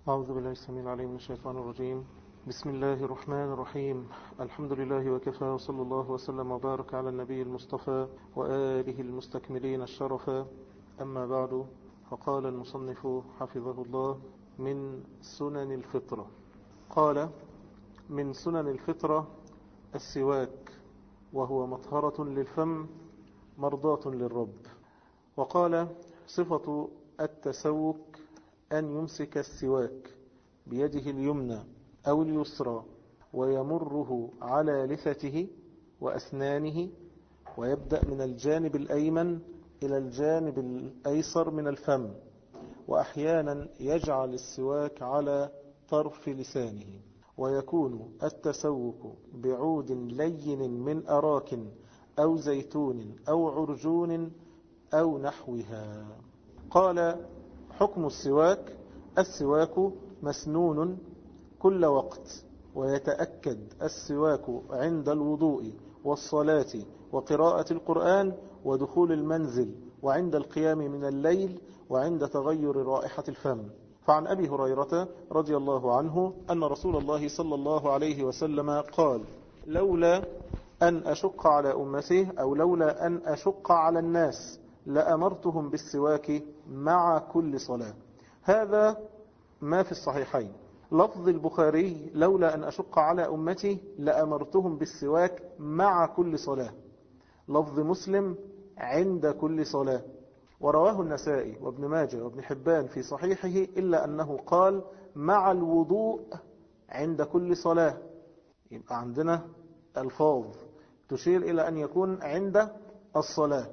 أعوذ بالله السميع العليم من الشيطان الرجيم بسم الله الرحمن الرحيم الحمد لله وكفى وصلى الله وسلم وبارك على النبي المصطفى وآله المستكملين الشرفا أما بعد فقال المصنف حفظه الله من سنن الفطرة قال من سنن الفطرة السواك وهو مطهرة للفم مرضاة للرب وقال صفة التسوك أن يمسك السواك بيده اليمنى أو اليسرى ويمره على لثته وأسنانه ويبدأ من الجانب الأيمن إلى الجانب الأيسر من الفم وأحيانا يجعل السواك على طرف لسانه ويكون التسوك بعود لين من أراك أو زيتون أو عرجون أو نحوها قال حكم السواك السواك مسنون كل وقت ويتأكد السواك عند الوضوء والصلاة وقراءة القرآن ودخول المنزل وعند القيام من الليل وعند تغير رائحة الفم فعن أبي هريرة رضي الله عنه أن رسول الله صلى الله عليه وسلم قال لولا أن أشق على أمته أو لولا أن أشق على الناس لأمرتهم بالسواك مع كل صلاة هذا ما في الصحيحين لفظ البخاري لولا أن أشق على أمتي لأمرتهم بالسواك مع كل صلاة لفظ مسلم عند كل صلاة ورواه النسائي وابن ماجه وابن حبان في صحيحه إلا أنه قال مع الوضوء عند كل صلاة يبقى عندنا الفاظ تشير إلى أن يكون عند الصلاة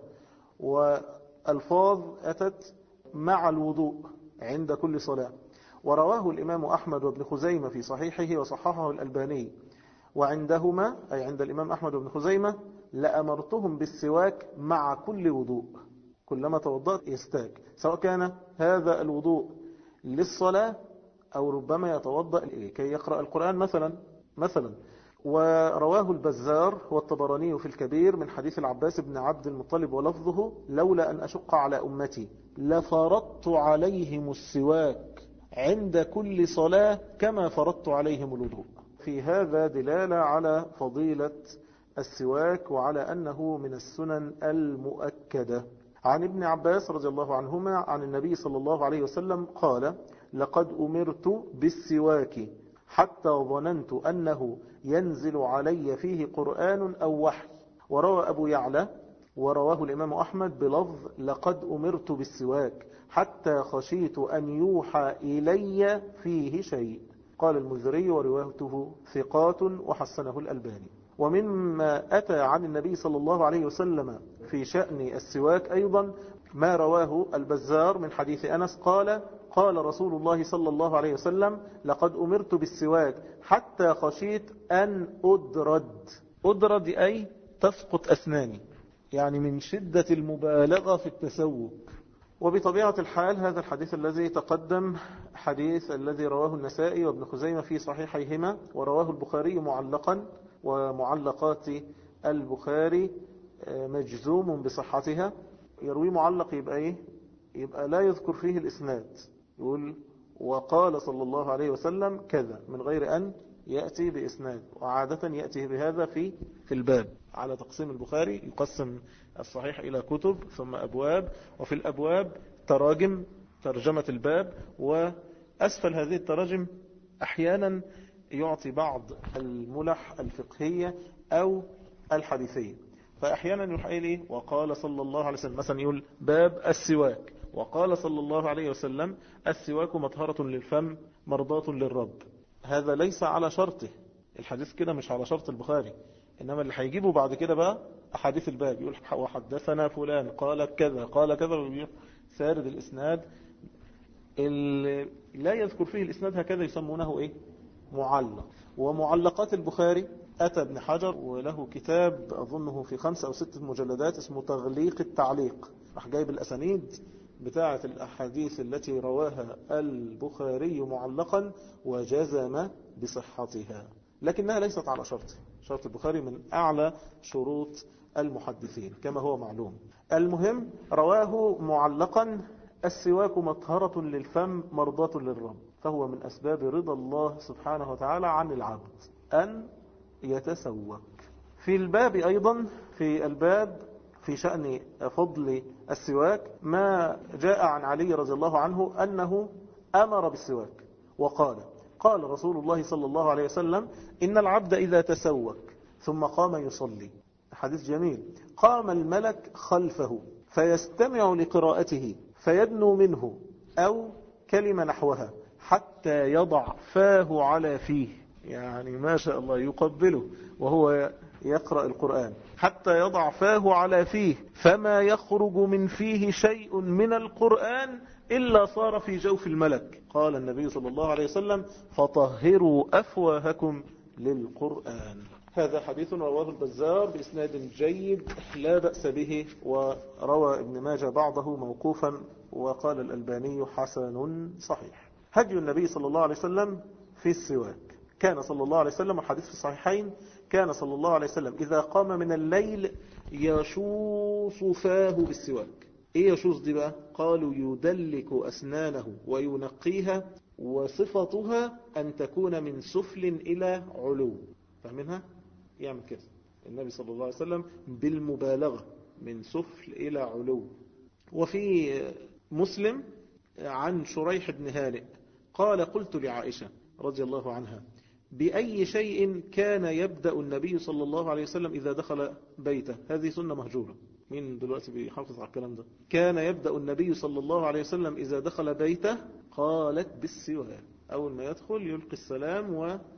والفاظ أتت مع الوضوء عند كل صلاة ورواه الإمام أحمد وابن خزيمة في صحيحه وصححه الألباني وعندهما أي عند الإمام أحمد وابن خزيمة لأمرتهم بالسواك مع كل وضوء كلما توضأت يستاك سواء كان هذا الوضوء للصلاة أو ربما يتوضأ كي يقرأ القرآن مثلا مثلا ورواه البزار والطبراني في الكبير من حديث العباس بن عبد المطلب ولفظه لولا أن أشق على أمتي لفرضت عليهم السواك عند كل صلاة كما فرضت عليهم الوضوء في هذا دلالة على فضيلة السواك وعلى أنه من السنن المؤكدة عن ابن عباس رضي الله عنهما عن النبي صلى الله عليه وسلم قال لقد أمرت بالسواك حتى ظننت أنه ينزل علي فيه قرآن أو وحي وروى أبو يعلى ورواه الإمام أحمد بلفظ لقد أمرت بالسواك حتى خشيت أن يوحى إلي فيه شيء قال المزري وروايته ثقات وحسنه الألباني ومما أتى عن النبي صلى الله عليه وسلم في شأن السواك أيضا ما رواه البزار من حديث أنس قال قال رسول الله صلى الله عليه وسلم لقد أمرت بالسواك حتى خشيت أن أدرد أدرد أي تسقط أسناني يعني من شدة المبالغة في التسوك وبطبيعة الحال هذا الحديث الذي تقدم حديث الذي رواه النسائي وابن خزيمة في صحيحيهما ورواه البخاري معلقا ومعلقات البخاري مجزوم بصحتها يروي معلق يبقى ايه يبقى لا يذكر فيه الاسناد يقول وقال صلى الله عليه وسلم كذا من غير أن يأتي بإسناد وعادة يأتي بهذا في في الباب على تقسيم البخاري يقسم الصحيح إلى كتب ثم أبواب وفي الأبواب تراجم ترجمة الباب وأسفل هذه التراجم أحيانا يعطي بعض الملح الفقهية أو الحديثية فأحيانا يحيي لي وقال صلى الله عليه وسلم مثلا يقول باب السواك وقال صلى الله عليه وسلم السواك مطهرة للفم مرضاة للرب هذا ليس على شرطه الحديث كده مش على شرط البخاري إنما اللي هيجيبه بعد كده بقى أحاديث الباب يقول وحدثنا فلان قال كذا قال كذا سارد الإسناد اللي لا يذكر فيه الإسناد هكذا يسمونه إيه معلق ومعلقات البخاري أتى ابن حجر وله كتاب أظنه في خمسة أو ستة مجلدات اسمه تغليق التعليق راح جايب الأسانيد بتاعة الأحاديث التي رواها البخاري معلقا وجزم بصحتها لكنها ليست على شرطه شرط البخاري من أعلى شروط المحدثين كما هو معلوم المهم رواه معلقا السواك مطهرة للفم مرضاة للرب فهو من أسباب رضا الله سبحانه وتعالى عن العبد أن يتسوك في الباب أيضا في الباب في شأن فضل السواك ما جاء عن علي رضي الله عنه أنه أمر بالسواك وقال قال رسول الله صلى الله عليه وسلم إن العبد إذا تسوك ثم قام يصلي حديث جميل قام الملك خلفه فيستمع لقراءته فيدنو منه أو كلمة نحوها حتى يضع فاه على فيه يعني ما شاء الله يقبله وهو يقرأ القرآن حتى يضع فاه على فيه فما يخرج من فيه شيء من القرآن إلا صار في جوف الملك قال النبي صلى الله عليه وسلم فطهروا أفواهكم للقرآن هذا حديث رواه البزار بإسناد جيد لا بأس به وروى ابن ماجه بعضه موقوفا وقال الألباني حسن صحيح هدي النبي صلى الله عليه وسلم في السواك كان صلى الله عليه وسلم الحديث في الصحيحين كان صلى الله عليه وسلم إذا قام من الليل يشوص فاه بالسواك ايه يشوص دي بقى قالوا يدلك أسنانه وينقيها وصفتها أن تكون من سفل إلى علو فاهمينها يعمل كده النبي صلى الله عليه وسلم بالمبالغة من سفل إلى علو وفي مسلم عن شريح بن هانئ قال قلت لعائشة رضي الله عنها بأي شيء كان يبدأ النبي صلى الله عليه وسلم إذا دخل بيته هذه سنة مهجورة مين دلوقتي بيحافظ على الكلام ده كان يبدأ النبي صلى الله عليه وسلم إذا دخل بيته قالت بالسواك أول ما يدخل يلقي السلام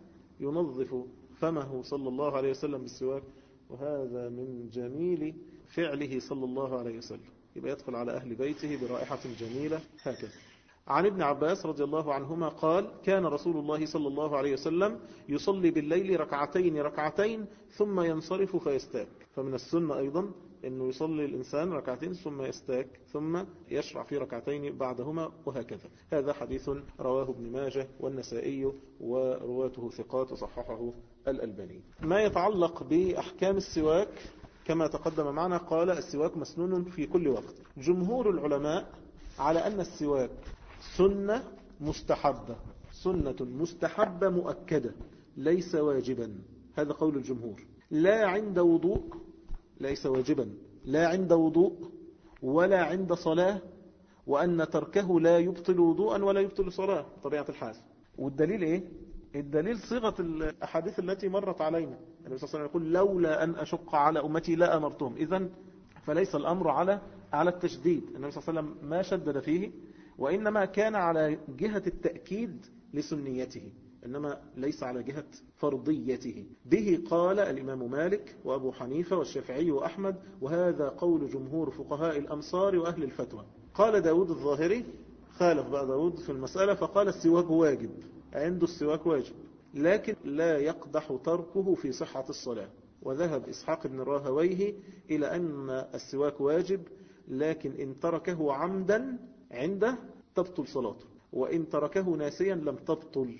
وينظف فمه صلى الله عليه وسلم بالسواك وهذا من جميل فعله صلى الله عليه وسلم يبقى يدخل على أهل بيته برائحة جميلة هكذا عن ابن عباس رضي الله عنهما قال كان رسول الله صلى الله عليه وسلم يصلي بالليل ركعتين ركعتين ثم ينصرف فيستاك فمن السنة أيضا أنه يصلي الإنسان ركعتين ثم يستاك ثم يشرع في ركعتين بعدهما وهكذا هذا حديث رواه ابن ماجه والنسائي ورواته ثقات وصححه الألباني ما يتعلق بأحكام السواك كما تقدم معنا قال السواك مسنون في كل وقت جمهور العلماء على أن السواك سنة مستحبة سنة مستحبة مؤكدة ليس واجبا هذا قول الجمهور لا عند وضوء ليس واجبا لا عند وضوء ولا عند صلاة وأن تركه لا يبطل وضوءا ولا يبطل صلاة طبيعة الحال والدليل إيه؟ الدليل صيغة الأحاديث التي مرت علينا النبي صلى الله عليه وسلم يقول لولا أن أشق على أمتي لا أمرتهم إذا فليس الأمر على على التشديد النبي صلى الله عليه وسلم ما شدد فيه وإنما كان على جهة التأكيد لسنيته إنما ليس على جهة فرضيته به قال الإمام مالك وأبو حنيفة والشافعي وأحمد وهذا قول جمهور فقهاء الأمصار وأهل الفتوى قال داود الظاهري خالف بقى داود في المسألة فقال السواك واجب عنده السواك واجب لكن لا يقدح تركه في صحة الصلاة وذهب إسحاق بن راهويه إلى أن السواك واجب لكن إن تركه عمدا عنده تبطل صلاته وإن تركه ناسيا لم تبطل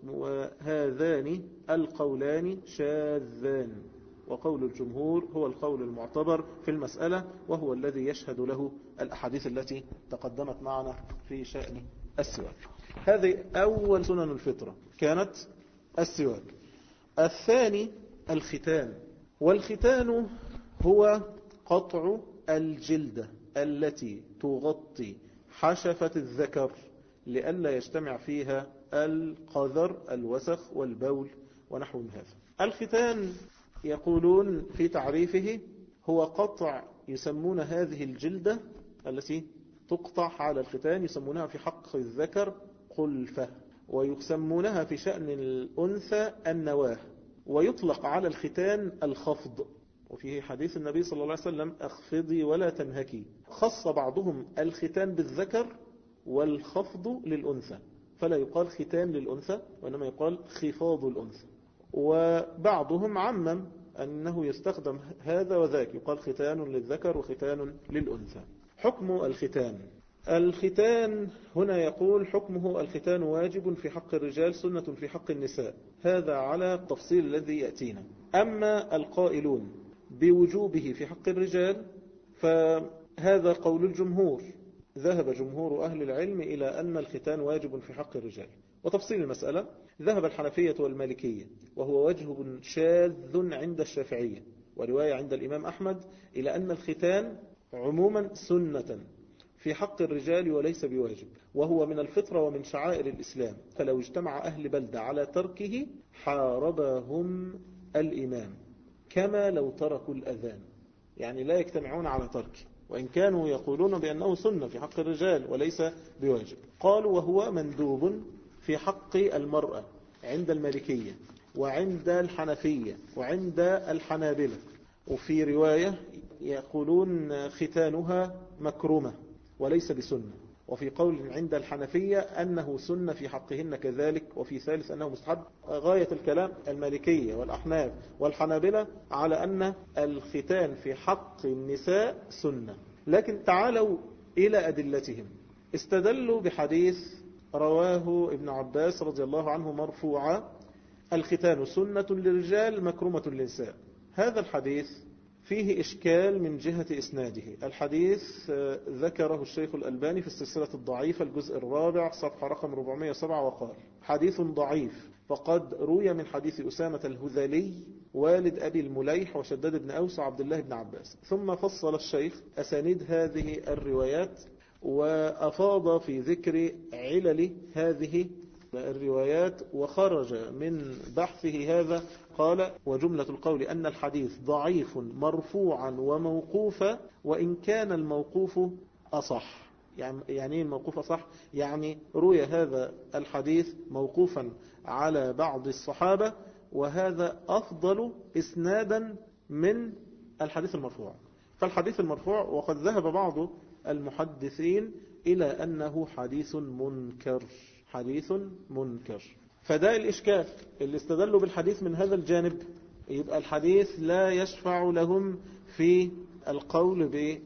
وهذان القولان شاذان وقول الجمهور هو القول المعتبر في المسألة وهو الذي يشهد له الأحاديث التي تقدمت معنا في شأن السواك هذه أول سنن الفطرة كانت السواك الثاني الختان والختان هو قطع الجلدة التي تغطي حشفة الذكر لئلا يجتمع فيها القذر الوسخ والبول ونحو من هذا الختان يقولون في تعريفه هو قطع يسمون هذه الجلدة التي تقطع على الختان يسمونها في حق الذكر قلفة ويسمونها في شأن الأنثى النواه ويطلق على الختان الخفض وفي حديث النبي صلى الله عليه وسلم أخفضي ولا تنهكي خص بعضهم الختان بالذكر والخفض للأنثى فلا يقال ختان للأنثى وإنما يقال خفاض الأنثى وبعضهم عمم أنه يستخدم هذا وذاك يقال ختان للذكر وختان للأنثى حكم الختان الختان هنا يقول حكمه الختان واجب في حق الرجال سنة في حق النساء هذا على التفصيل الذي يأتينا أما القائلون بوجوبه في حق الرجال فهذا قول الجمهور ذهب جمهور أهل العلم إلى أن الختان واجب في حق الرجال وتفصيل المسألة ذهب الحنفية والمالكية وهو وجه شاذ عند الشافعية ورواية عند الإمام أحمد إلى أن الختان عموما سنة في حق الرجال وليس بواجب وهو من الفطرة ومن شعائر الإسلام فلو اجتمع أهل بلدة على تركه حاربهم الإمام كما لو تركوا الأذان يعني لا يجتمعون على تركه وإن كانوا يقولون بأنه سنة في حق الرجال وليس بواجب قالوا وهو مندوب في حق المرأة عند المالكية وعند الحنفية وعند الحنابلة وفي رواية يقولون ختانها مكرمة وليس بسنة وفي قول عند الحنفية أنه سنة في حقهن كذلك وفي ثالث أنه مستحب غاية الكلام المالكية والأحناف والحنابلة على أن الختان في حق النساء سنة لكن تعالوا إلى أدلتهم استدلوا بحديث رواه ابن عباس رضي الله عنه مرفوعا الختان سنة للرجال مكرمة للنساء هذا الحديث فيه إشكال من جهة إسناده الحديث ذكره الشيخ الألباني في السلسلة الضعيفة الجزء الرابع صفحة رقم 407 وقال حديث ضعيف فقد روي من حديث أسامة الهذلي والد أبي المليح وشداد بن أوس وعبد الله بن عباس ثم فصل الشيخ أسانيد هذه الروايات وأفاض في ذكر علل هذه الروايات وخرج من بحثه هذا قال وجملة القول أن الحديث ضعيف مرفوعا وموقوفا وإن كان الموقوف أصح يعني يعني الموقوف أصح يعني روي هذا الحديث موقوفا على بعض الصحابة وهذا أفضل إسنادا من الحديث المرفوع فالحديث المرفوع وقد ذهب بعض المحدثين إلى أنه حديث منكر حديث منكر فده الإشكال اللي استدلوا بالحديث من هذا الجانب يبقى الحديث لا يشفع لهم في القول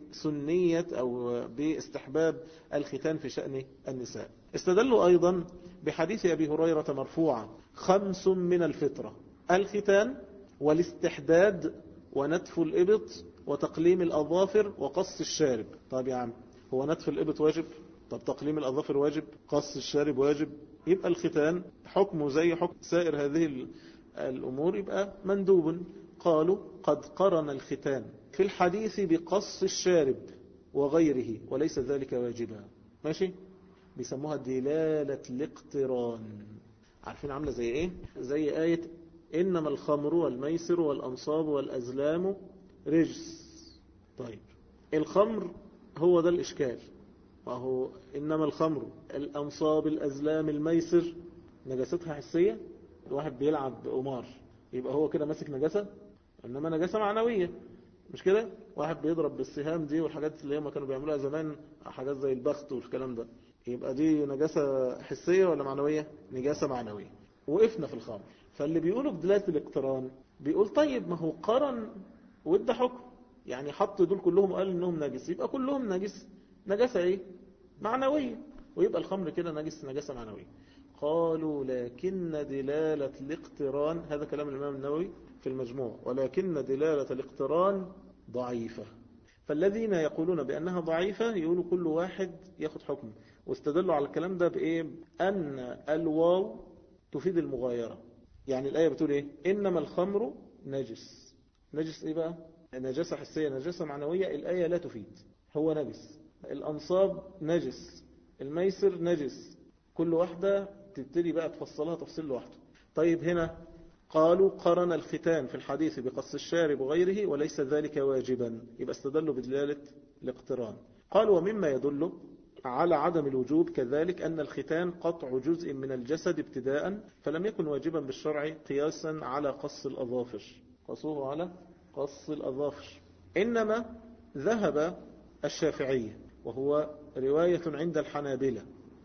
بسنية أو باستحباب الختان في شأن النساء استدلوا أيضا بحديث أبي هريرة مرفوعا خمس من الفطرة الختان والاستحداد ونتف الإبط وتقليم الأظافر وقص الشارب طيب يا عم هو نتف الإبط واجب طب تقليم الأظافر واجب قص الشارب واجب يبقى الختان حكمه زي حكم سائر هذه الأمور يبقى مندوب قالوا قد قرن الختان في الحديث بقص الشارب وغيره وليس ذلك واجبا ماشي بيسموها دلالة الاقتران عارفين عاملة زي ايه زي آية إنما الخمر والميسر والأنصاب والأزلام رجس طيب الخمر هو ده الإشكال وهو إنما الخمر الأنصاب الأزلام الميسر نجاستها حسية الواحد بيلعب بأمار يبقى هو كده ماسك نجاسة إنما نجاسة معنوية مش كده واحد بيضرب بالسهام دي والحاجات اللي هم كانوا بيعملوها زمان حاجات زي البخت والكلام ده يبقى دي نجاسة حسية ولا معنوية نجاسة معنوية وقفنا في الخمر فاللي بيقولوا بدلالة الاقتران بيقول طيب ما هو قرن وادى حكم يعني حط دول كلهم وقال انهم نجس يبقى كلهم نجس نجاسة ايه معنوية ويبقى الخمر كده نجس نجاسة معنوية قالوا لكن دلالة الاقتران هذا كلام الإمام النووي في المجموع ولكن دلالة الاقتران ضعيفة فالذين يقولون بأنها ضعيفة يقولوا كل واحد ياخد حكم واستدلوا على الكلام ده بإيه أن الواو تفيد المغايرة يعني الآية بتقول إيه إنما الخمر نجس نجس إيه بقى نجاسة حسية نجاسة معنوية الآية لا تفيد هو نجس الأنصاب نجس الميسر نجس كل واحدة تبتدي بقى تفصلها تفصيل لوحده طيب هنا قالوا قرن الختان في الحديث بقص الشارب وغيره وليس ذلك واجبا يبقى استدلوا بدلالة الاقتران قال ومما يدل على عدم الوجوب كذلك أن الختان قطع جزء من الجسد ابتداء فلم يكن واجبا بالشرع قياسا على قص الأظافر قصوه على قص الأظافر إنما ذهب الشافعية وهو رواية عند الحنابلة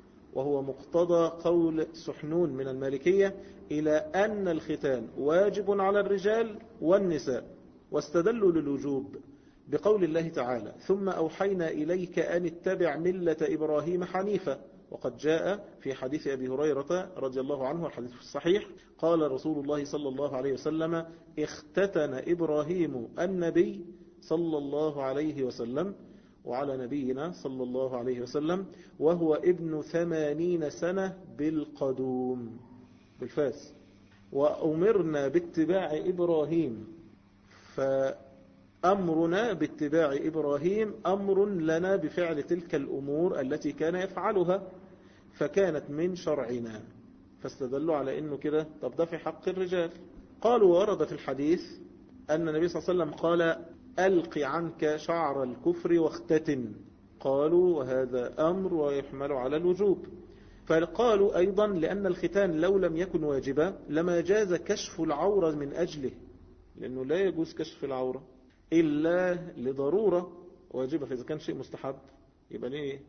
وهو مقتضى قول سحنون من المالكية إلى أن الختان واجب على الرجال والنساء واستدلوا للوجوب بقول الله تعالى ثم أوحينا إليك أن اتبع ملة إبراهيم حنيفة وقد جاء في حديث أبي هريرة رضي الله عنه الحديث الصحيح قال رسول الله صلى الله عليه وسلم اختتن إبراهيم النبي صلى الله عليه وسلم وعلى نبينا صلى الله عليه وسلم وهو ابن ثمانين سنة بالقدوم بالفاس وأمرنا باتباع إبراهيم فأمرنا باتباع إبراهيم أمر لنا بفعل تلك الأمور التي كان يفعلها فكانت من شرعنا فاستدلوا على أنه كده طب ده في حق الرجال قالوا ورد في الحديث أن النبي صلى الله عليه وسلم قال ألق عنك شعر الكفر واختتن قالوا وهذا أمر ويحمل على الوجوب فقالوا أيضا لأن الختان لو لم يكن واجبا لما جاز كشف العورة من أجله لأنه لا يجوز كشف العورة إلا لضرورة واجبة فإذا كان شيء مستحب يبقى ليه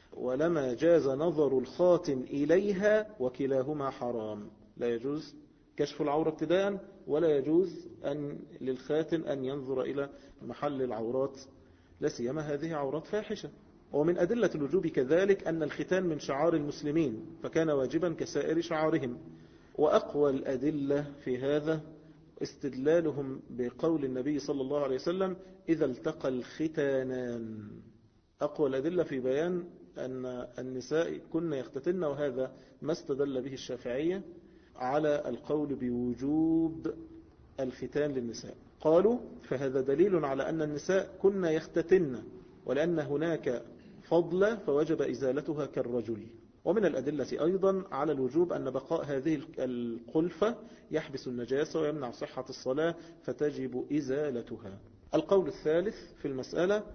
ولما جاز نظر الخاتم إليها وكلاهما حرام لا يجوز كشف العورة ابتداء ولا يجوز أن للخاتم أن ينظر إلى محل العورات لا سيما هذه عورات فاحشة ومن أدلة الوجوب كذلك أن الختان من شعار المسلمين فكان واجبا كسائر شعارهم وأقوى الأدلة في هذا استدلالهم بقول النبي صلى الله عليه وسلم إذا التقى الختانان أقوى الأدلة في بيان أن النساء كن يختتن وهذا ما استدل به الشافعية على القول بوجوب الختان للنساء قالوا فهذا دليل على أن النساء كن يختتن ولأن هناك فضل فوجب إزالتها كالرجل ومن الأدلة أيضا على الوجوب أن بقاء هذه القلفة يحبس النجاسة ويمنع صحة الصلاة فتجب إزالتها القول الثالث في المسألة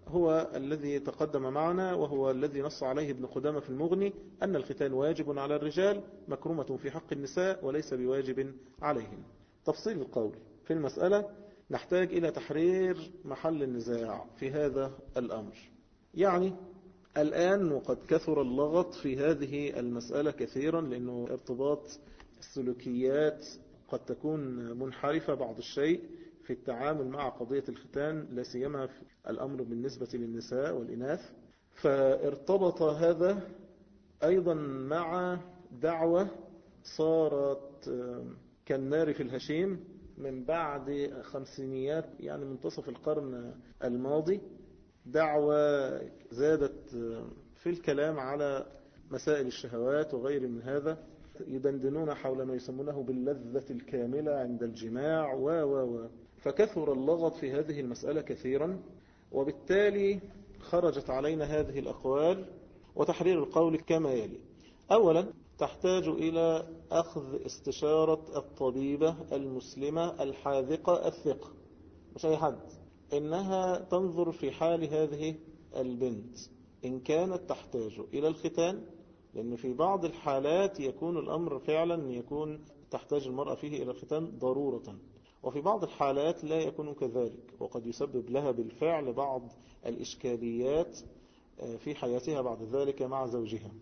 هو الذي تقدم معنا وهو الذي نص عليه ابن قدامة في المغني أن الختان واجب على الرجال مكرمة في حق النساء وليس بواجب عليهم تفصيل القول في المسألة نحتاج إلى تحرير محل النزاع في هذا الأمر يعني الآن وقد كثر اللغط في هذه المسألة كثيرا لأنه ارتباط السلوكيات قد تكون منحرفة بعض الشيء في التعامل مع قضية الختان لا سيما في الأمر بالنسبة للنساء والإناث فارتبط هذا أيضا مع دعوة صارت كالنار في الهشيم من بعد خمسينيات يعني منتصف القرن الماضي دعوة زادت في الكلام على مسائل الشهوات وغير من هذا يدندنون حول ما يسمونه باللذة الكاملة عند الجماع و و و فكثر اللغط في هذه المسألة كثيرا وبالتالي خرجت علينا هذه الأقوال وتحرير القول كما يلي أولا تحتاج إلى أخذ استشارة الطبيبة المسلمة الحاذقة الثقة مش أي حد إنها تنظر في حال هذه البنت إن كانت تحتاج إلى الختان لأن في بعض الحالات يكون الأمر فعلا يكون تحتاج المرأة فيه إلى الختان ضرورة وفي بعض الحالات لا يكون كذلك وقد يسبب لها بالفعل بعض الإشكاليات في حياتها بعد ذلك مع زوجها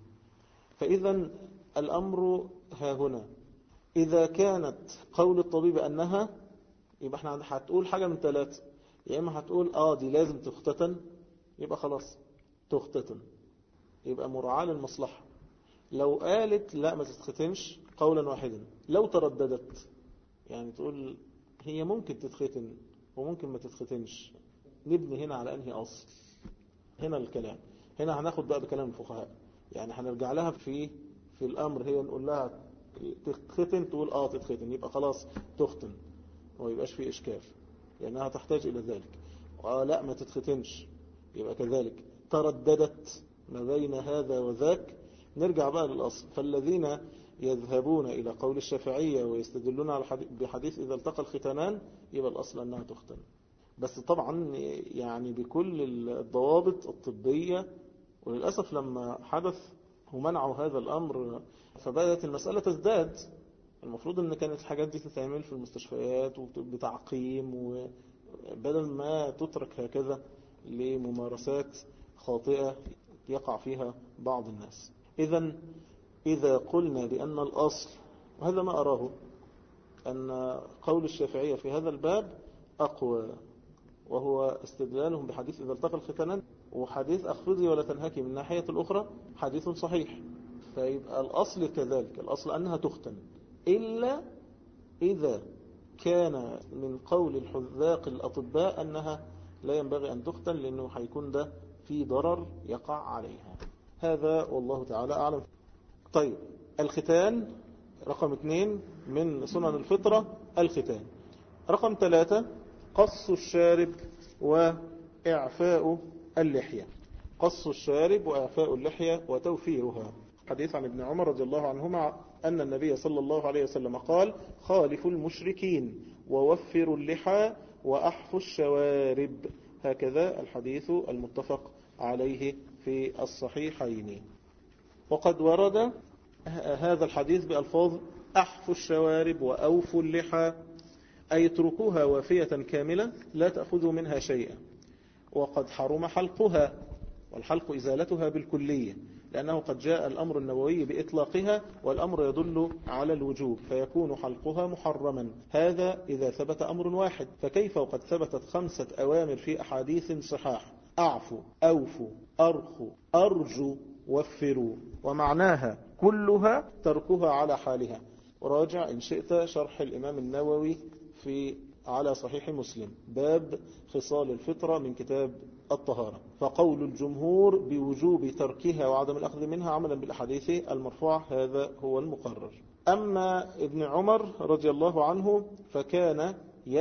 فإذا الأمر ها هنا إذا كانت قول الطبيب أنها يبقى احنا هتقول حاجة من ثلاثة يا إما هتقول آه دي لازم تختتن يبقى خلاص تختتن يبقى مراعاة للمصلحة لو قالت لا ما تتختنش قولا واحدا لو ترددت يعني تقول هي ممكن تتختن وممكن ما تتختنش نبني هنا على أنهي أصل هنا الكلام هنا هناخد بقى بكلام الفقهاء يعني هنرجع لها في في الأمر هي نقول لها تتختن تقول آه تتختن يبقى خلاص تختن وما يبقاش في إشكال لأنها تحتاج إلى ذلك آه لا ما تتختنش يبقى كذلك ترددت ما بين هذا وذاك نرجع بقى للأصل فالذين يذهبون إلى قول الشافعية ويستدلون على بحديث إذا التقى الختانان يبقى الأصل أنها تختن بس طبعا يعني بكل الضوابط الطبية وللأسف لما حدث ومنعوا هذا الأمر فبدأت المسألة تزداد المفروض أن كانت الحاجات دي تتعمل في المستشفيات وبتعقيم وبدل ما تترك هكذا لممارسات خاطئة يقع فيها بعض الناس إذا إذا قلنا بأن الأصل وهذا ما أراه أن قول الشافعية في هذا الباب أقوى وهو استدلالهم بحديث إذا التقى الختنان وحديث أخفضي ولا تنهكي من ناحية الأخرى حديث صحيح فيبقى الأصل كذلك الأصل أنها تختن إلا إذا كان من قول الحذاق الأطباء أنها لا ينبغي أن تختن لأنه هيكون ده في ضرر يقع عليها هذا والله تعالى أعلم طيب الختان رقم اثنين من سنن الفطرة الختان رقم ثلاثة قص الشارب وإعفاء اللحية قص الشارب وإعفاء اللحية وتوفيرها حديث عن ابن عمر رضي الله عنهما أن النبي صلى الله عليه وسلم قال خالفوا المشركين ووفروا اللحى وأحفوا الشوارب هكذا الحديث المتفق عليه في الصحيحين وقد ورد هذا الحديث بألفاظ أحفوا الشوارب وأوفوا اللحى أي اتركوها وافية كاملة لا تأخذوا منها شيئا وقد حرم حلقها والحلق إزالتها بالكلية لأنه قد جاء الأمر النووي بإطلاقها والأمر يدل على الوجوب فيكون حلقها محرما هذا إذا ثبت أمر واحد فكيف وقد ثبتت خمسة أوامر في أحاديث صحاح أعفوا أوفوا أرخوا أرجوا وفروا ومعناها كلها تركها على حالها وراجع إن شئت شرح الإمام النووي في على صحيح مسلم باب خصال الفطرة من كتاب الطهارة فقول الجمهور بوجوب تركها وعدم الأخذ منها عملا بالأحاديث المرفوع هذا هو المقرر أما ابن عمر رضي الله عنه فكان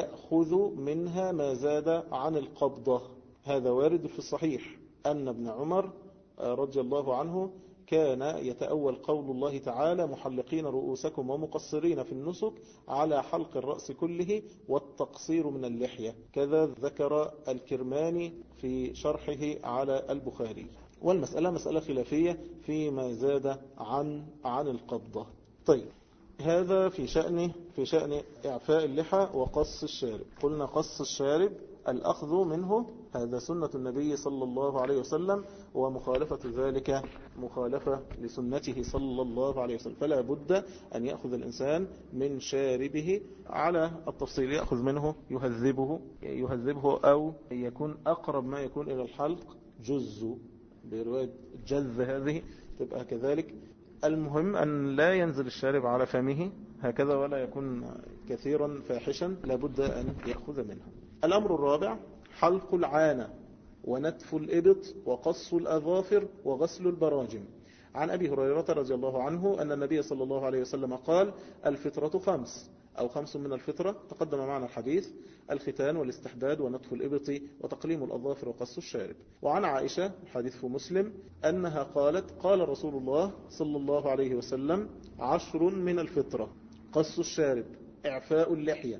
يأخذ منها ما زاد عن القبضة هذا وارد في الصحيح أن ابن عمر رضي الله عنه كان يتأول قول الله تعالى محلقين رؤوسكم ومقصرين في النسك على حلق الرأس كله والتقصير من اللحية كذا ذكر الكرماني في شرحه على البخاري والمسألة مسألة خلافية فيما زاد عن عن القبضة طيب هذا في شأن في شأن إعفاء اللحى وقص الشارب قلنا قص الشارب الأخذ منه هذا سنة النبي صلى الله عليه وسلم ومخالفة ذلك مخالفة لسنته صلى الله عليه وسلم فلا بد أن يأخذ الإنسان من شاربه على التفصيل يأخذ منه يهذبه يهذبه أو يكون أقرب ما يكون إلى الحلق جز برواية جذ هذه تبقى كذلك المهم أن لا ينزل الشارب على فمه هكذا ولا يكون كثيرا فاحشا لابد أن يأخذ منه الأمر الرابع حلق العانة ونتف الإبط وقص الأظافر وغسل البراجم عن أبي هريرة رضي الله عنه أن النبي صلى الله عليه وسلم قال الفطرة خمس أو خمس من الفطرة تقدم معنا الحديث الختان والاستحداد ونتف الإبط وتقليم الأظافر وقص الشارب وعن عائشة الحديث في مسلم أنها قالت قال رسول الله صلى الله عليه وسلم عشر من الفطرة قص الشارب إعفاء اللحية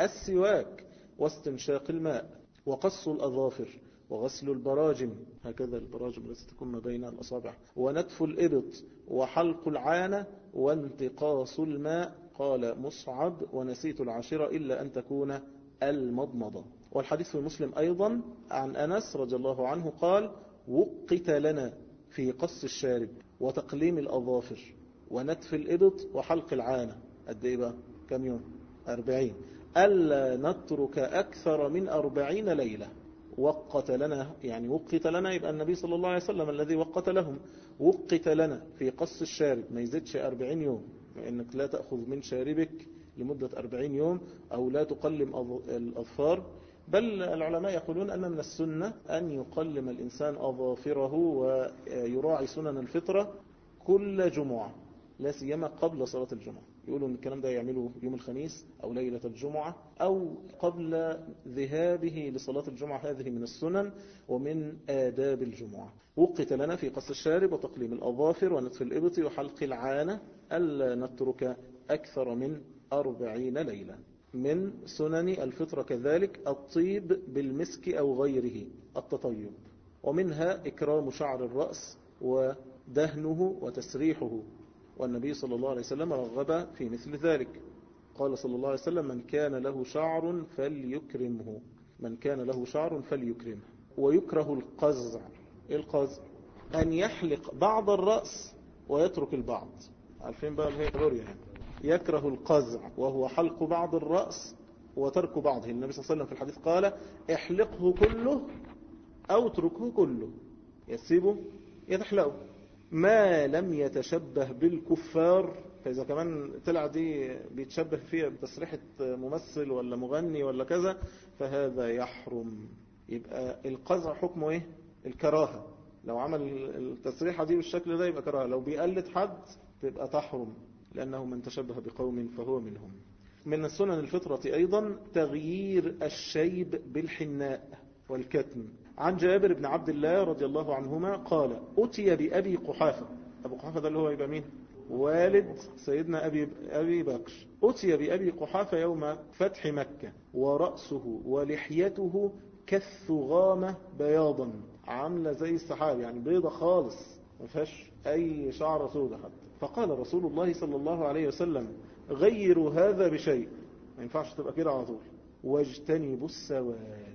السواك واستنشاق الماء وقص الأظافر وغسل البراجم هكذا البراجم التي تكون ما بين الأصابع ونتف الإبط وحلق العانة وانتقاص الماء قال مصعب ونسيت العاشرة إلا أن تكون المضمضة والحديث في مسلم أيضا عن أنس رضي الله عنه قال وقت لنا في قص الشارب وتقليم الأظافر ونتف الإبط وحلق العانة قد إيه بقى كم يوم أربعين ألا نترك أكثر من أربعين ليلة وقت لنا يعني وقت لنا يبقى النبي صلى الله عليه وسلم الذي وقت لهم وقت لنا في قص الشارب ما يزيدش أربعين يوم انك لا تأخذ من شاربك لمدة أربعين يوم أو لا تقلم الأظفار بل العلماء يقولون أن من السنة أن يقلم الإنسان أظافره ويراعي سنن الفطرة كل جمعة لا سيما قبل صلاة الجمعة يقولوا ان الكلام ده يعمله يوم الخميس او ليلة الجمعة او قبل ذهابه لصلاة الجمعة هذه من السنن ومن آداب الجمعة وقت لنا في قص الشارب وتقليم الأظافر ونتف الإبط وحلق العانة ألا نترك أكثر من أربعين ليلة من سنن الفطرة كذلك الطيب بالمسك أو غيره التطيب ومنها إكرام شعر الرأس ودهنه وتسريحه والنبي صلى الله عليه وسلم رغب في مثل ذلك قال صلى الله عليه وسلم من كان له شعر فليكرمه من كان له شعر فليكرمه ويكره القزع القزع أن يحلق بعض الرأس ويترك البعض عارفين بقى هي غوريا يعني يكره القزع وهو حلق بعض الرأس وترك بعضه النبي صلى الله عليه وسلم في الحديث قال احلقه كله أو اتركه كله يسيبه يتحلقه ما لم يتشبه بالكفار فإذا كمان طلع دي بيتشبه فيها بتسريحة ممثل ولا مغني ولا كذا فهذا يحرم يبقى القزع حكمه ايه الكراهة لو عمل التسريحة دي بالشكل ده يبقى كراهة لو بيقلد حد تبقى تحرم لأنه من تشبه بقوم فهو منهم من السنن الفطرة أيضا تغيير الشيب بالحناء والكتم عن جابر بن عبد الله رضي الله عنهما قال أتي بأبي قحافة أبو قحافة ده اللي هو يبقى مين والد سيدنا أبي, أبي بكر أتي بأبي قحافة يوم فتح مكة ورأسه ولحيته كالثغامة بياضا عاملة زي السحاب يعني بيضة خالص ما فيهاش أي شعر سودة حتى فقال رسول الله صلى الله عليه وسلم غيروا هذا بشيء ما ينفعش تبقى كده على طول واجتنبوا السواد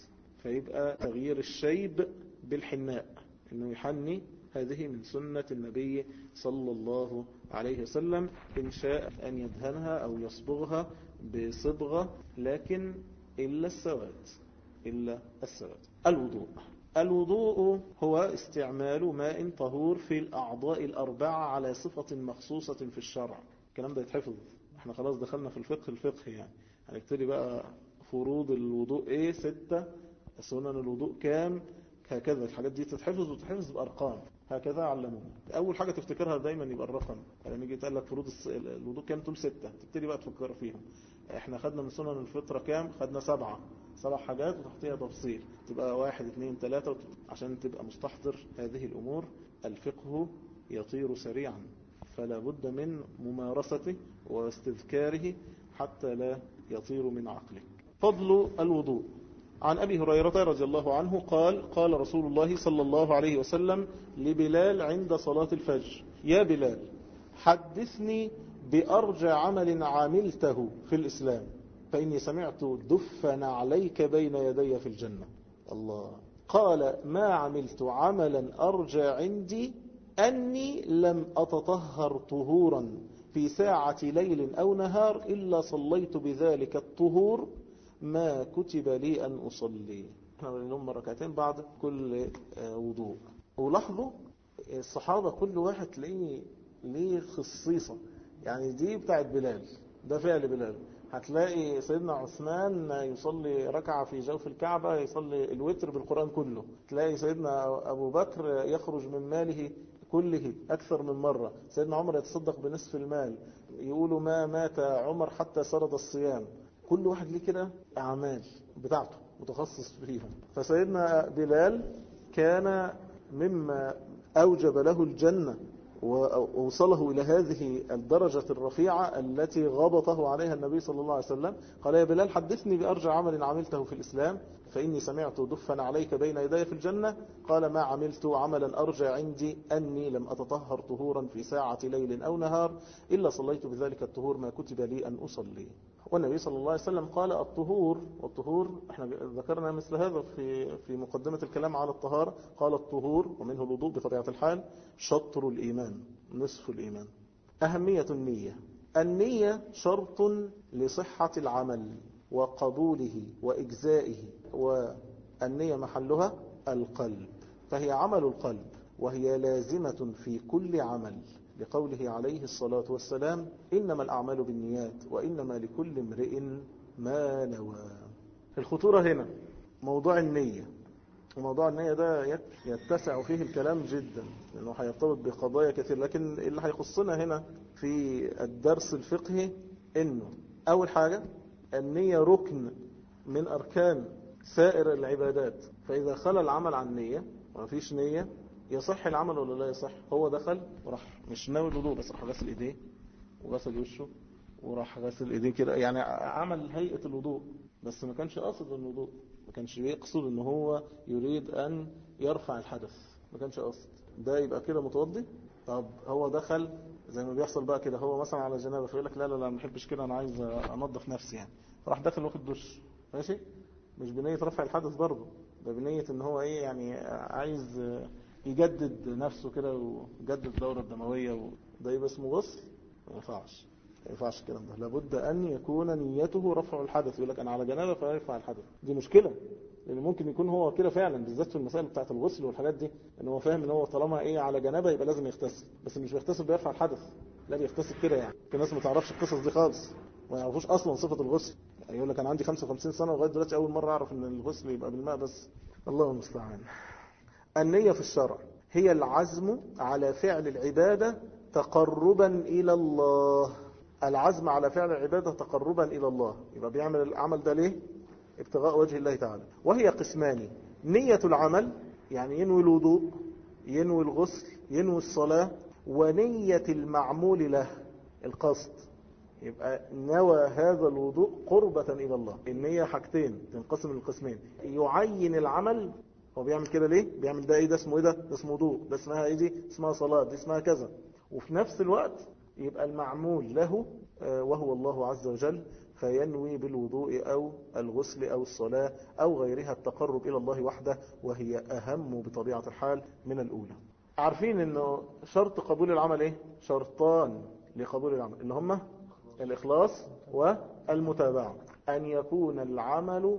فيبقى تغيير الشيب بالحناء انه يحني هذه من سنة النبي صلى الله عليه وسلم إن شاء أن يدهنها أو يصبغها بصبغة لكن إلا السواد إلا السواد الوضوء الوضوء هو استعمال ماء طهور في الأعضاء الأربعة على صفة مخصوصة في الشرع الكلام ده يتحفظ احنا خلاص دخلنا في الفقه الفقه يعني هنبتدي بقى فروض الوضوء ايه ستة سنن الوضوء كام هكذا الحاجات دي تتحفظ وتتحفظ بأرقام هكذا علمونا أول حاجة تفتكرها دايما يبقى الرقم يعني يجي يتقال لك فروض الوضوء كام تقول ستة تبتدي بقى تفكر فيهم احنا خدنا من سنن الفطرة كام خدنا سبعة سبع حاجات وتحتيها تفصيل تبقى واحد اثنين ثلاثة وت... عشان تبقى مستحضر هذه الأمور الفقه يطير سريعا فلا بد من ممارسته واستذكاره حتى لا يطير من عقلك فضل الوضوء عن أبي هريرة رضي الله عنه قال قال رسول الله صلى الله عليه وسلم لبلال عند صلاة الفجر يا بلال حدثني بأرجى عمل عملته في الإسلام فإني سمعت دفن عليك بين يدي في الجنة الله قال ما عملت عملا أرجى عندي أني لم أتطهر طهورا في ساعة ليل أو نهار إلا صليت بذلك الطهور ما كتب لي أن أصلي احنا بنقوم ركعتين بعد كل وضوء ولاحظوا الصحابة كل واحد تلاقيه ليه خصيصة يعني دي بتاعت بلال ده فعل بلال هتلاقي سيدنا عثمان يصلي ركعة في جوف الكعبة يصلي الوتر بالقرآن كله تلاقي سيدنا أبو بكر يخرج من ماله كله أكثر من مرة سيدنا عمر يتصدق بنصف المال يقولوا ما مات عمر حتى سرد الصيام كل واحد ليه كده أعمال بتاعته متخصص فيهم فسيدنا بلال كان مما أوجب له الجنة ووصله إلى هذه الدرجة الرفيعة التي غبطه عليها النبي صلى الله عليه وسلم قال يا بلال حدثني بأرجع عمل عملته في الإسلام فإني سمعت دفن عليك بين يدي في الجنة قال ما عملت عملا أرجع عندي أني لم أتطهر طهورا في ساعة ليل أو نهار إلا صليت بذلك الطهور ما كتب لي أن أصلي والنبي صلى الله عليه وسلم قال الطهور والطهور احنا ذكرنا مثل هذا في في مقدمة الكلام على الطهارة قال الطهور ومنه الوضوء بطبيعة الحال شطر الإيمان نصف الإيمان أهمية النية النية شرط لصحة العمل وقبوله وإجزائه والنية محلها القلب فهي عمل القلب وهي لازمة في كل عمل لقوله عليه الصلاة والسلام إنما الأعمال بالنيات وإنما لكل امرئ ما نوى الخطورة هنا موضوع النية وموضوع النية ده يتسع فيه الكلام جدا لأنه هيرتبط بقضايا كثير لكن اللي هيخصنا هنا في الدرس الفقهي إنه أول حاجة النية ركن من أركان سائر العبادات فإذا خلى العمل عن نية وما فيش نية يصح العمل ولا لا يصح هو دخل وراح مش ناوي الوضوء بس راح غسل ايديه وغسل وشه وراح غسل ايديه كده يعني عمل هيئة الوضوء بس ما كانش قاصد الوضوء ما كانش يقصد ان هو يريد ان يرفع الحدث ما كانش قاصد ده يبقى كده متوضي طب هو دخل زي ما بيحصل بقى كده هو مثلا على جنابه فيقول لك لا لا لا ما بحبش كده انا عايز انظف نفسي يعني راح داخل واخد دش ماشي مش بنية رفع الحدث برضه ده بنية ان هو ايه يعني عايز يجدد نفسه كده ويجدد الدورة الدموية وده يبقى اسمه غسل ما ينفعش ما ينفعش الكلام ده لابد أن يكون نيته رفع الحدث يقول لك أنا على جنابة فيرفع الحدث دي مشكلة لأن ممكن يكون هو كده فعلا بالذات في المسائل بتاعت الغسل والحاجات دي ان هو فاهم ان هو طالما ايه على جنابة يبقى لازم يغتسل بس مش بيغتسل بيرفع الحدث لا بيغتسل كده يعني في ناس ما تعرفش القصص دي خالص ما يعرفوش اصلا صفة الغسل يعني يقول لك انا عندي 55 سنة لغايه دلوقتي اول مرة اعرف ان الغسل يبقى بالماء بس الله المستعان النية في الشرع هي العزم على فعل العبادة تقربا إلى الله العزم على فعل العبادة تقربا إلى الله يبقى بيعمل العمل ده ليه ابتغاء وجه الله تعالى وهي قسمان نية العمل يعني ينوي الوضوء ينوي الغسل ينوي الصلاة ونية المعمول له القصد يبقى نوى هذا الوضوء قربة إلى الله النية حاجتين تنقسم القسمين يعين العمل هو بيعمل كده ليه بيعمل ده ايه ده اسمه ايه ده ده اسمه وضوء ده اسمها ايه دي اسمها صلاة دي اسمها كذا وفي نفس الوقت يبقى المعمول له وهو الله عز وجل فينوي بالوضوء أو الغسل أو الصلاة أو غيرها التقرب إلى الله وحده وهي أهم بطبيعة الحال من الأولى عارفين أنه شرط قبول العمل إيه؟ شرطان لقبول العمل اللي هم الإخلاص والمتابعة أن يكون العمل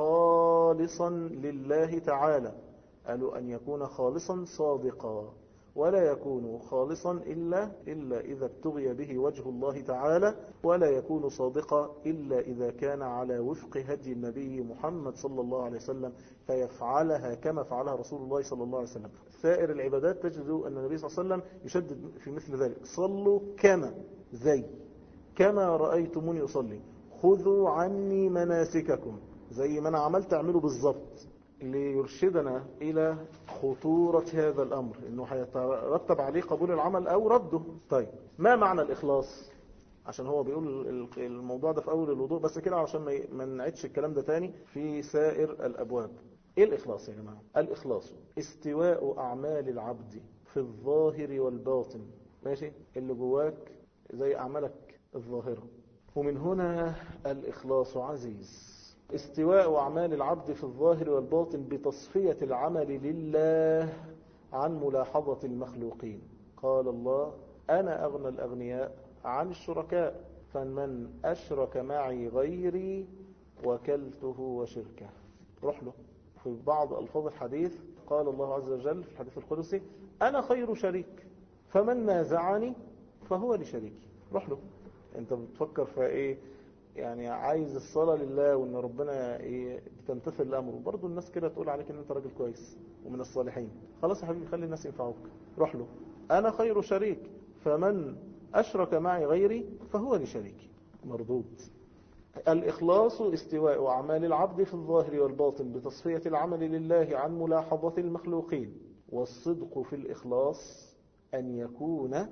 خالصا لله تعالى قالوا أن يكون خالصا صادقا ولا يكون خالصا إلا, إلا إذا ابتغي به وجه الله تعالى ولا يكون صادقا إلا إذا كان على وفق هدي النبي محمد صلى الله عليه وسلم فيفعلها كما فعلها رسول الله صلى الله عليه وسلم سائر العبادات تجدوا أن النبي صلى الله عليه وسلم يشدد في مثل ذلك صلوا كما زي كما رأيتموني أصلي خذوا عني مناسككم زي ما أنا عملت أعمله بالضبط ليرشدنا إلى خطورة هذا الأمر إنه هيترتب عليه قبول العمل أو رده طيب ما معنى الإخلاص عشان هو بيقول الموضوع ده في أول الوضوء بس كده عشان ما نعيدش الكلام ده تاني في سائر الأبواب إيه الإخلاص يا جماعة الإخلاص استواء أعمال العبد في الظاهر والباطن ماشي اللي جواك زي أعمالك الظاهرة ومن هنا الإخلاص عزيز استواء أعمال العبد في الظاهر والباطن بتصفية العمل لله عن ملاحظة المخلوقين قال الله أنا أغنى الأغنياء عن الشركاء فمن أشرك معي غيري وكلته وشركه روح له في بعض ألفاظ الحديث قال الله عز وجل في الحديث القدسي أنا خير شريك فمن نازعني فهو لشريكي روح له انت بتفكر في ايه يعني عايز الصلاة لله وان ربنا تمتثل لأمره برضو الناس كده تقول عليك ان انت راجل كويس ومن الصالحين خلاص يا حبيبي خلي الناس ينفعوك روح له انا خير شريك فمن اشرك معي غيري فهو لشريكي مردود الإخلاص استواء أعمال العبد في الظاهر والباطن بتصفية العمل لله عن ملاحظة المخلوقين والصدق في الإخلاص أن يكون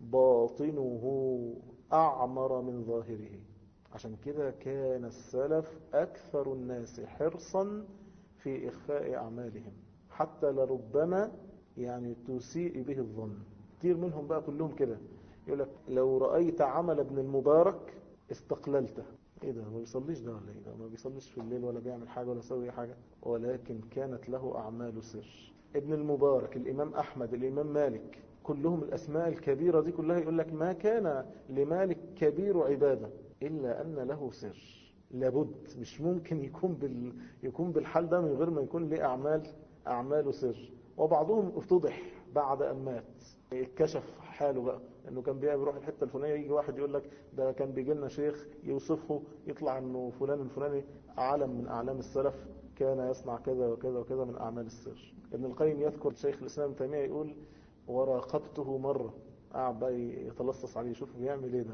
باطنه أعمر من ظاهره عشان كده كان السلف أكثر الناس حرصا في إخفاء أعمالهم حتى لربما يعني تسيء به الظن كتير منهم بقى كلهم كده يقول لك لو رأيت عمل ابن المبارك استقللته ايه ده ما بيصليش ده ولا ايه ده ما بيصليش في الليل ولا بيعمل حاجة ولا يسوي حاجة ولكن كانت له أعمال سر ابن المبارك الإمام أحمد الإمام مالك كلهم الأسماء الكبيرة دي كلها يقول لك ما كان لمالك كبير عبادة إلا أن له سر لابد مش ممكن يكون بال... يكون بالحال ده من غير ما يكون له أعمال أعماله سر وبعضهم افتضح بعد أن مات اتكشف حاله بقى انه كان بيروح الحته الفلانيه يجي واحد يقول لك ده كان بيجي لنا شيخ يوصفه يطلع انه فلان الفلاني علم من اعلام السلف كان يصنع كذا وكذا وكذا من اعمال السر ابن القيم يذكر شيخ الاسلام ابن تيميه يقول وراقبته مره قاعد بقى يتلصص عليه يشوف بيعمل ايه ده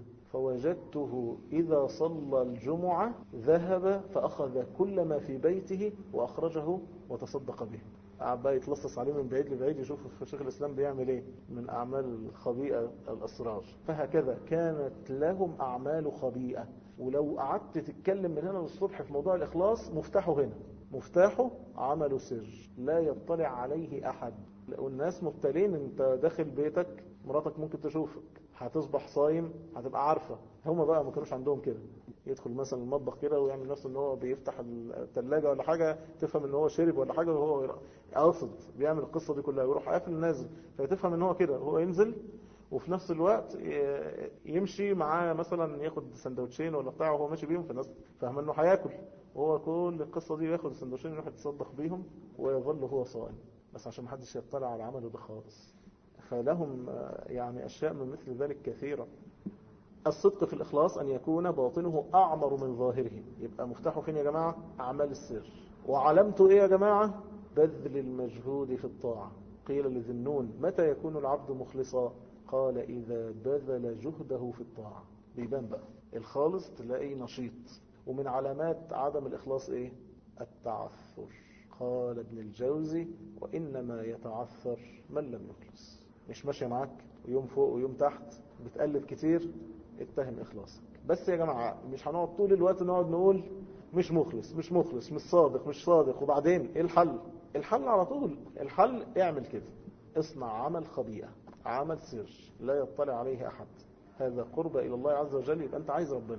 فوجدته اذا صلى الجمعه ذهب فاخذ كل ما في بيته واخرجه وتصدق به قاعد بقى يتلصص عليه من بعيد لبعيد يشوف في شيخ الإسلام بيعمل ايه من أعمال خبيئة الأسرار فهكذا كانت لهم أعمال خبيئة ولو قعدت تتكلم من هنا للصبح في موضوع الإخلاص مفتاحه هنا مفتاحه عمل سر لا يطلع عليه أحد والناس مبتلين انت داخل بيتك مراتك ممكن تشوفك هتصبح صايم هتبقى عارفة هما بقى ما كانوش عندهم كده يدخل مثلا المطبخ كده ويعمل نفسه ان هو بيفتح الثلاجه ولا حاجه تفهم ان هو شرب ولا حاجه وهو قاصد بيعمل القصه دي كلها ويروح قافل نازل فتفهم ان هو كده هو ينزل وفي نفس الوقت يمشي معاه مثلا ياخد سندوتشين ولا بتاع وهو ماشي بيهم فالناس فاهمه انه هياكل وهو كل القصه دي ياخد السندوتشين يروح يتصدق بيهم ويظل هو صائم بس عشان ما حدش يطلع على عمله ده خالص فلهم يعني اشياء من مثل ذلك كثيره الصدق في الإخلاص أن يكون باطنه أعمر من ظاهره يبقى مفتاحه فين يا جماعة أعمال السر وعلامته إيه يا جماعة بذل المجهود في الطاعة قيل لذنون متى يكون العبد مخلصا قال إذا بذل جهده في الطاعة بيبان بقى الخالص تلاقيه نشيط ومن علامات عدم الإخلاص إيه التعثر قال ابن الجوزي وإنما يتعثر من لم يخلص مش ماشية معاك ويوم فوق ويوم تحت بتقلب كتير اتهم إخلاصك بس يا جماعة مش هنقعد طول الوقت نقعد نقول مش مخلص مش مخلص مش صادق مش صادق وبعدين ايه الحل الحل على طول الحل اعمل كده اصنع عمل خبيئة عمل سر لا يطلع عليه أحد هذا قرب إلى الله عز وجل يبقى أنت عايز ربنا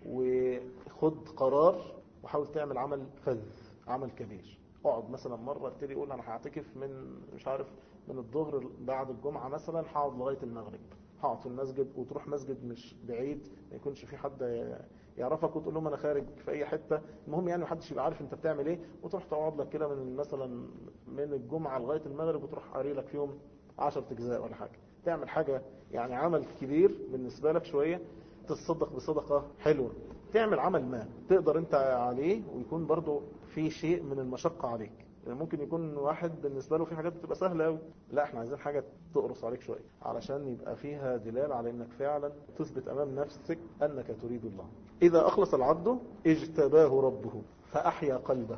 وخد قرار وحاول تعمل عمل فذ عمل كبير اقعد مثلا مرة ابتدي يقول أنا هعتكف من مش عارف من الظهر بعد الجمعة مثلا هقعد لغاية المغرب هقعد في المسجد وتروح مسجد مش بعيد ما يكونش في حد يعرفك وتقول لهم انا خارج في اي حته المهم يعني محدش يبقى عارف انت بتعمل ايه وتروح تقعد لك كده من مثلا من الجمعه لغايه المغرب وتروح قاري لك فيهم 10 اجزاء ولا حاجه تعمل حاجه يعني عمل كبير بالنسبه لك شويه تتصدق بصدقه حلوه تعمل عمل ما تقدر انت عليه ويكون برضو في شيء من المشقه عليك يعني ممكن يكون واحد بالنسبة له في حاجات بتبقى سهلة قوي لا احنا عايزين حاجة تقرص عليك شوية علشان يبقى فيها دلال على انك فعلا تثبت امام نفسك انك تريد الله اذا اخلص العبد اجتباه ربه فاحيا قلبه